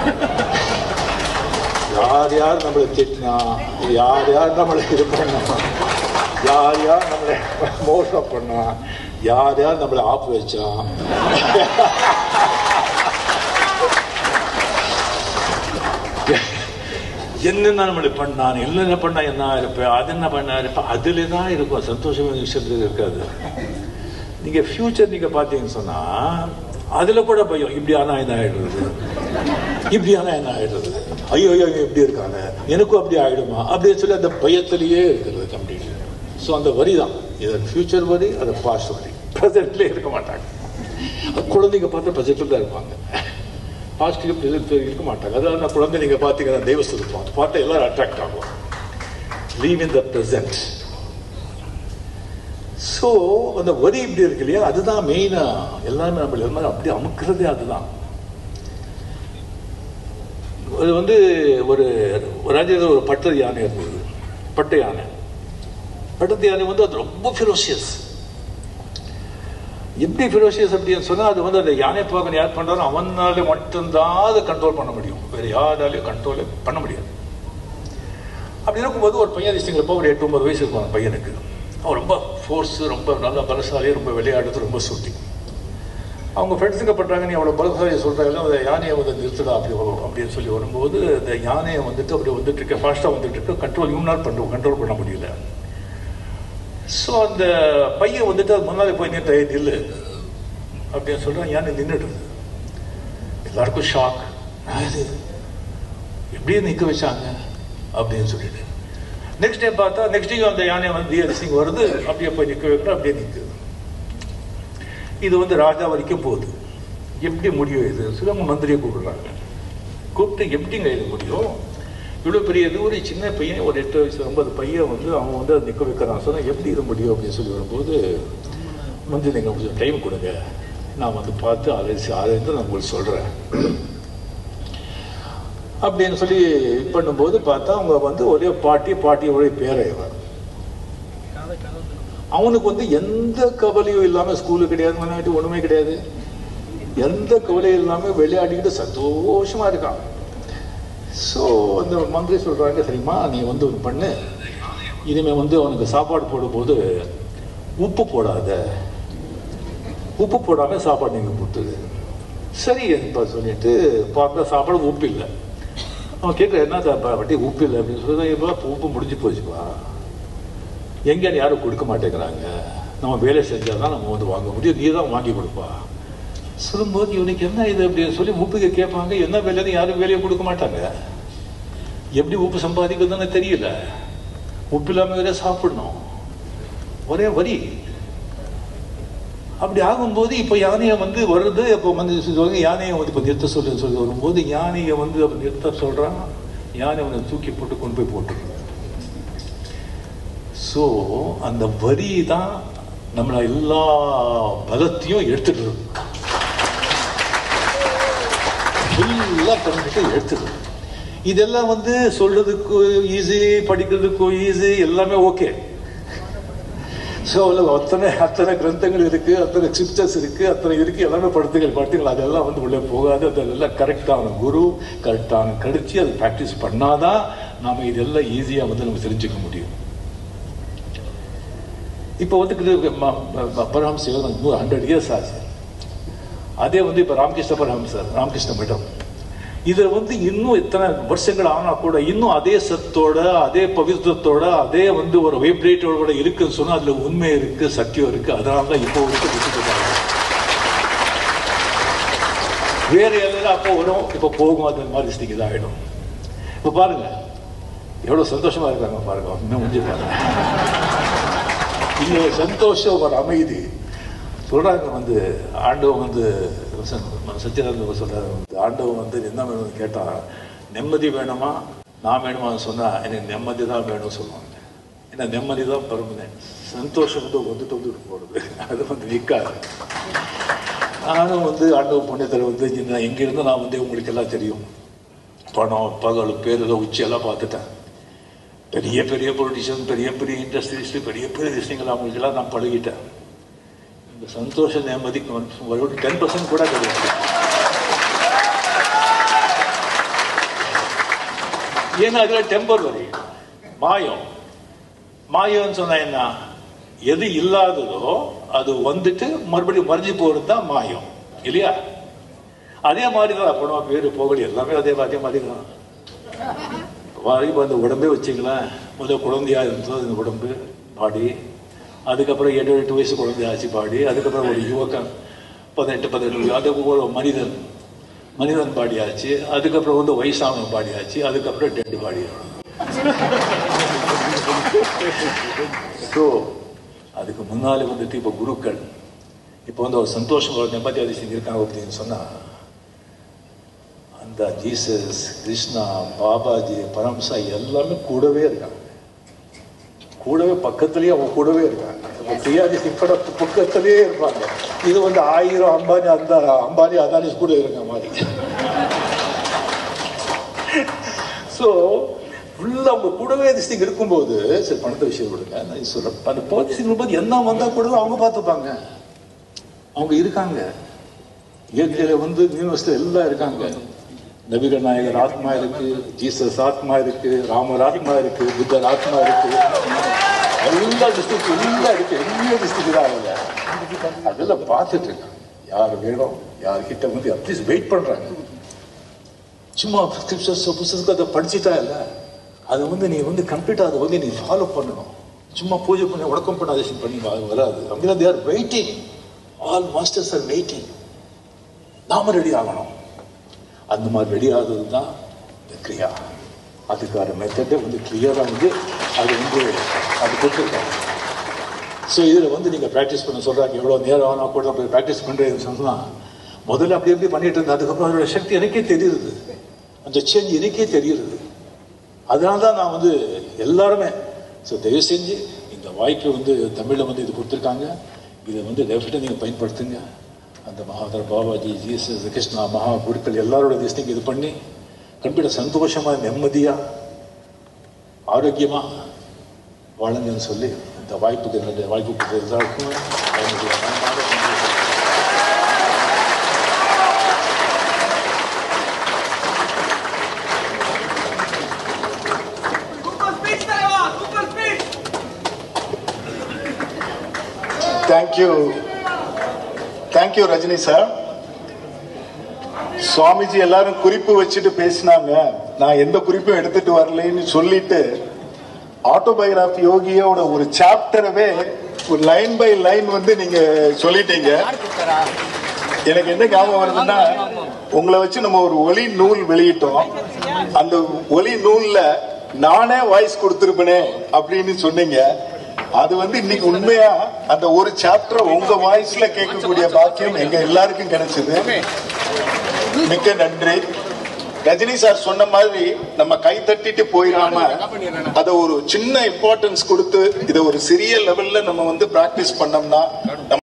யார் யார் நம்மளை திட்டினா யார் யார் நம்மளை இது பண்ணா யார் யார் நம்மளை மோசம் பண்ணா யார் யார் நம்மளை ஆப்பு வச்சான் என்னென்ன நம்மளை பண்ணான் என்னென்ன பண்ணா என்ன இருப்பேன் அது என்ன பண்ணா இருப்பேன் அதுல தான் இருக்கும் சந்தோஷமான விஷயத்துல இருக்காது நீங்க ஃபியூச்சர் நீங்க பார்த்தீங்கன்னு சொன்னா அதுல கூட பயம் இப்படி ஆனா என்ன ஆயிடுறது இப்படி ஆனா என்ன ஆயிடுறது ஐயோ ஐயோ இவன் இப்படி இருக்காங்க எனக்கும் அப்படி ஆயிடுமா அப்படின்னு சொல்லி அந்த பயத்திலேயே இருக்கிறது கம்ப்ளீட்லி ஸோ அந்த வரி தான் இது ஃபியூச்சர் வரி அது பாஸ்ட் வரி ப்ரெசென்ட்லேயே இருக்க மாட்டாங்க அது குழந்தைங்க பார்த்தா ப்ரெசென்ட்டில் தான் இருப்பாங்க பாசிட்டிவ் ப்ரெசென்ட் இருக்க மாட்டாங்க அதாவது அந்த குழந்தை நீங்கள் பார்த்தீங்கன்னா தெய்வஸ்து அது பார்த்தா எல்லாரும் அட்ராக்ட் ஆகும் live in the present so அந்த வரி இப்படி இருக்கு இல்லையா அதுதான் மெயினாக எல்லாமே நம்ம எல்லாமே அப்படி அமுக்கிறதே அதுதான் அது வந்து ஒரு ஒரு ராஜ்யத்தில் ஒரு பட்டத்து யானை இருந்தது பட்டை யானை பட்டத்து யானை வந்து அது ரொம்ப ஃபிரோஷியஸ் எப்படி ஃபிரோஷியஸ் அப்படின்னு சொன்னால் அது வந்து அந்த யானை பாகன் யார் பண்ணுறாரோ அவனால மட்டும்தான் அதை கண்ட்ரோல் பண்ண முடியும் வேறு யாராலையும் கண்ட்ரோல் பண்ண முடியாது அப்படி இருக்கும்போது ஒரு பையன் திசைங்கிறப்ப ஒரு எட்டு ஒன்பது வயசு இருக்கும் அந்த பையனுக்கு அவன் ரொம்ப ஃபோர்ஸ் ரொம்ப நல்ல பலசாலி ரொம்ப விளையாடுறது ரொம்ப சுட்டி அவங்க ஃப்ரெண்ட்ஸுங்க பண்ணுறாங்க நீ அவ்வளோ பலசாலியை சொல்கிறாங்க அந்த யானையை வந்து நிறுத்துடா அப்படி வரும் அப்படின்னு சொல்லி வரும்போது அந்த யானையை வந்துட்டு அப்படி வந்துட்டு இருக்க ஃபாஸ்ட்டாக வந்துட்டு இருக்க கண்ட்ரோல் இவனால் பண்ணுறோம் கண்ட்ரோல் பண்ண முடியல ஸோ அந்த பையன் வந்துட்டு அது முன்னாலே போய் நின்று நில்லு அப்படின்னு சொல்கிறான் யானை நின்றுடுது எல்லாருக்கும் ஷாக் இது எப்படியே நிற்க வச்சாங்க அப்படின்னு சொல்லிட்டு நெக்ஸ்ட் டே பார்த்தா நெக்ஸ்ட் டே அந்த யானை வந்து சிங் வருது அப்படியே போய் நிற்க வைக்கிறோம் அப்படியே நிற்குது இது வந்து ராஜா வரைக்கும் போகுது எப்படி முடியும் இது சொல்லி அவங்க மந்திரியை கூப்பிடுறாங்க கூப்பிட்டு எப்படிங்க இது முடியும் இவ்வளோ பெரிய இது ஒரு சின்ன பையன் ஒரு எட்டு வயசு ஒன்பது பையன் வந்து அவன் வந்து அதை நிற்க வைக்கிறான் சொன்னால் எப்படி இது முடியும் அப்படின்னு சொல்லி வரும்போது வந்து நீங்கள் கொஞ்சம் டைம் கொடுங்க நான் வந்து பார்த்து அலைசி ஆராய்ந்து நான் உங்களுக்கு சொல்கிறேன் அப்படின்னு சொல்லி பண்ணும்போது பார்த்தா அவங்க வந்து ஒரே பாட்டி பாட்டியோடைய பேரை இவன் அவனுக்கு வந்து எந்த கவலையும் இல்லாமல் ஸ்கூலு கிடையாது மனைவி ஒன்றுமே கிடையாது எந்த கவலையும் இல்லாமல் விளையாடிக்கிட்டு சந்தோஷமா இருக்கான் ஸோ அந்த மந்திரி சொல்கிறாங்க சரிம்மா நீ வந்து ஒன்று பண்ணு இனிமேல் வந்து அவனுக்கு சாப்பாடு போடும்போது உப்பு போடாத உப்பு போடாமல் சாப்பாடு நீங்கள் கொடுத்துரு சரி இப்போ சொல்லிட்டு பார்த்தா சாப்பாடு உப்பு இல்லை அவன் கேட்குற என்ன வட்டி உப்பு இல்லை அப்படின்னு சொல்லி இப்போ உப்பு முடிஞ்சு போச்சுப்பா எங்கே யாரும் கொடுக்க மாட்டேங்கிறாங்க நம்ம வேலை செஞ்சால் தான் நம்ம வந்து வாங்க முடியும் நீ தான் வாங்கி கொடுப்பா சொல்லும்போது இவனுக்கு என்ன இது அப்படின்னு சொல்லி உப்புக்கு கேட்பாங்க என்ன வேலைன்னு யாரும் வேலையை கொடுக்க மாட்டாங்க எப்படி உப்பு சம்பாதிக்கிறதுன்னு தெரியல உப்பு இல்லாமல் வேற சாப்பிடணும் ஒரே வரி அப்படி ஆகும்போது இப்போ யானையை வந்து வருது இப்போ வந்து சொல்லுவாங்க யானையை வந்து இப்போ நிறுத்த சொல்லு சொல்லி வரும்போது யானையை வந்து அப்போ நிறுத்த சொல்கிறான் யானை அவனை தூக்கி போட்டு கொண்டு போய் போட்டுருது ஸோ அந்த வரி தான் நம்மளை எல்லா பலத்தையும் எடுத்துடுறது ஃபுல்லாக பண்ணிட்டு எடுத்துடுறது இதெல்லாம் வந்து சொல்றதுக்கு ஈஸி படிக்கிறதுக்கு ஈஸி எல்லாமே ஓகே ஸோ அதில் அத்தனை அத்தனை கிரந்தங்கள் இருக்கு அத்தனை சிப்டர்ஸ் இருக்கு அத்தனை இருக்கு எல்லாமே படுத்துகள் படுத்துகள் அதெல்லாம் வந்து உள்ளே போகாது அதெல்லாம் கரெக்டான குரு கரெக்டான கடிச்சு அதை ப்ராக்டிஸ் பண்ணாதான் நாம இதெல்லாம் ஈஸியாக வந்து நம்ம தெரிஞ்சுக்க முடியும் இப்போ வந்து பரமஹம்ச யோகம் ஹண்ட்ரட் இயர்ஸ் ஆச்சு அதே வந்து இப்போ ராமகிருஷ்ண பரமஹம்சர் ராமகிருஷ்ண மடம் இதுல வந்து இன்னும் இத்தனை வருஷங்கள் ஆனா கூட இன்னும் அதே சத்தோட அதே பவித்திரத்தோட அதே வந்து ஒரு வைப்ரேட்டோட இருக்குன்னு சொன்னா அதுல உண்மை இருக்கு சத்தியம் இருக்கு அதனால தான் இப்போ வரைக்கும் விட்டுட்டு இருக்காங்க. வேற எல்லாம் அப்போ வரும் இப்போ போகும் அது மாதிரி ஸ்டிக் இதாகிடும் இப்போ பாருங்க எவ்வளவு சந்தோஷமா இருக்காங்க பாருங்க இன்னும் முடிஞ்சு பாருங்க இங்க ஒரு சந்தோஷம் ஒரு அமைதி சொல்றாங்க வந்து ஆண்டவன் வந்து சச்சிதானந்த சொல்றாரு வந்து ஆண்டவன் வந்து என்ன வேணும்னு கேட்டா நிம்மதி வேணுமா நான் வேணுமான்னு சொன்னா எனக்கு நிம்மதி தான் வேணும்னு சொல்லுவாங்க ஏன்னா நிம்மதி தான் பர்மனன்ட் சந்தோஷம் வந்து வந்துட்டு வந்துட்டு போறது அது வந்து நிற்காது நானும் வந்து ஆண்டவ புண்ணியத்தில் வந்து இந்த எங்கிருந்து நான் வந்து உங்களுக்கு எல்லாம் தெரியும் பணம் பகல் பேரில் உச்சியெல்லாம் பார்த்துட்டேன் பெரிய பெரிய பொலிட்டிஷியன் பெரிய பெரிய இண்டஸ்ட்ரியலிஸ்ட் பெரிய பெரிய விஷயங்கள் அவங்களுக்கெல்லாம் நான் பழகிட்டேன் இந்த சந்தோஷ நிம்மதி டென் பர்சன்ட் கூட கிடையாது ஏன்னா அதுல டெம்பரரி மாயம் மாயம்னு சொன்னா என்ன எது இல்லாததோ அது வந்துட்டு மறுபடியும் மறைஞ்சு போறது தான் மாயம் இல்லையா அதே மாதிரி தான் படம் பேரு புகழ் எல்லாமே அதே அதே மாதிரி தான் இப்போ அந்த உடம்பே வச்சுங்களேன் முதல்ல குழந்தையா இருந்தது இந்த உடம்பு பாடி அதுக்கப்புறம் ஏழு எட்டு வயசு குழந்தையாச்சு பாடி அதுக்கப்புறம் ஒரு யுவக்கன் பதினெட்டு பதினெட்டு அது ஒரு மனிதன் மனிதன் பாடியாச்சு அதுக்கப்புறம் வந்து வயசானவன் பாடியாச்சு அதுக்கப்புறம் டெட் பாடி ஸோ அதுக்கு முன்னாலே வந்துட்டு இப்போ குருக்கள் இப்போ வந்து ஒரு சந்தோஷம் ஒரு நிம்மதியாதி செஞ்சிருக்காங்க அப்படின்னு சொன்னா அந்த ஜீசஸ் கிருஷ்ணா பாபாஜி பரம்சா எல்லாமே கூடவே இருக்காங்க கூடவே பக்கத்துலயே அவங்க கூடவே இருக்காங்க இப்போ பிரியாதி சிப்பட பக்கத்திலேயே இருப்பாங்க இது வந்து ஆயிரம் அம்பானி அந்த அம்பானி அதானி கூட இருக்க மாதிரி ஸோ ஃபுல்லாக அவங்க கூடவே திஸ்டிங் இருக்கும்போது சரி பணத்தை விஷயம் கொடுங்க நான் சொல்றேன் அந்த போலீஸ் போது என்ன வந்தா கூட அவங்க பார்த்துப்பாங்க அவங்க இருக்காங்க இயற்கையில வந்து யூனிவர்சிட்டி எல்லாம் இருக்காங்க நபிகள் நாயகர் ஆத்மா இருக்கு ஜீசஸ் ஆத்மா இருக்கு ராமர் ஆத்மா இருக்கு புத்தர் ஆத்மா இருக்கு எல்லா டிஸ்ட்ரிக்ட் எல்லாம் இருக்கு எல்லா டிஸ்ட்ரிக்ட் தான் அவங்க அதெல்லாம் பார்த்துட்டு இருக்காங்க யார் வேணும் யார்கிட்ட வந்து அட்லீஸ்ட் வெயிட் பண்றாங்க சும்மா ஸ்கிரிப்சர்ஸ் புத்தகத்தை படிச்சுட்டா இல்லை அதை வந்து நீ வந்து கம்ப்ளீட்டாக அதை வந்து நீ ஃபாலோ பண்ணணும் சும்மா பூஜை பண்ணி உடக்கம் பண்ணாதேஷன் பண்ணி வ- வராது அப்படின்னா they are waiting all masters are waiting நாம ரெடி ஆகணும் அந்த மாதிரி ரெடி ஆகுறது தான் இந்த கிரியா அதுக்கான மெத்தடை வந்து கிளியராக வந்து அது வந்து அது கொடுத்துருக்காங்க ஸோ இதில் வந்து நீங்கள் ப்ராக்டிஸ் பண்ண சொல்கிறாங்க எவ்வளோ நேரம் ஆனால் கூட போய் ப்ராக்டிஸ் பண்ணுறேன்னு சொன்னால் முதல்ல அப்படி எப்படி பண்ணிட்டு இருந்தேன் அதுக்கப்புறம் அதோட சக்தி எனக்கே தெரியுது அந்த சேஞ்ச் எனக்கே தெரியுது அதனால தான் நான் வந்து எல்லாருமே ஸோ தயவு செஞ்சு இந்த வாய்ப்பை வந்து தமிழில் வந்து இது கொடுத்துருக்காங்க இதை வந்து டெஃபினட்டாக நீங்கள் பயன்படுத்துங்க அந்த மகாதர் பாபாஜி ஜீசஸ் கிருஷ்ணா மகா குருக்கள் எல்லாரோட திஸ்டிங் இது பண்ணி கண்டிப்பாக சந்தோஷமாக நிம்மதியாக ஆரோக்கியமாக வாழுங்கன்னு சொல்லி இந்த வாய்ப்புக்கு என்னுடைய வாய்ப்பு கொடுத்த எல்லாருக்கும் என்னுடைய மனமார்ந்த நன்றியை Super speech, Taiwa! Super speech! Thank you thank you Rajini sir Swamiji எல்லாரும் குறிப்பு வச்சுட்டு பேசினாங்க நான் எந்த குறிப்பும் எடுத்துட்டு வரலைன்னு சொல்லிட்டு ஆட்டோபயோகிராஃபி யோகியோட ஒரு சாப்டரவே ஒரு லைன் பை லைன் வந்து நீங்க சொல்லிட்டீங்க எனக்கு என்ன ஞாபகம் வருதுன்னா உங்களை வச்சு நம்ம ஒரு ஒலி நூல் வெளியிட்டோம் அந்த ஒலி நூல்ல நானே வாய்ஸ் கொடுத்திருப்பேனே அப்படின்னு சொன்னீங்க அது வந்து இன்னைக்கு உண்மையா அந்த ஒரு சாப்டர் உங்க வாய்ஸ்ல கேட்கக்கூடிய பாக்கியம் எங்க எல்லாருக்கும் கிடைச்சது மிக்க நன்றி ரஜினி சார் சொன்ன மாதிரி நம்ம கை தட்டிட்டு போயிடாம அத ஒரு சின்ன இம்பார்ட்டன்ஸ் கொடுத்து இதை ஒரு சிறிய லெவல்ல நம்ம வந்து பிராக்டிஸ் பண்ணோம்னா நம்ம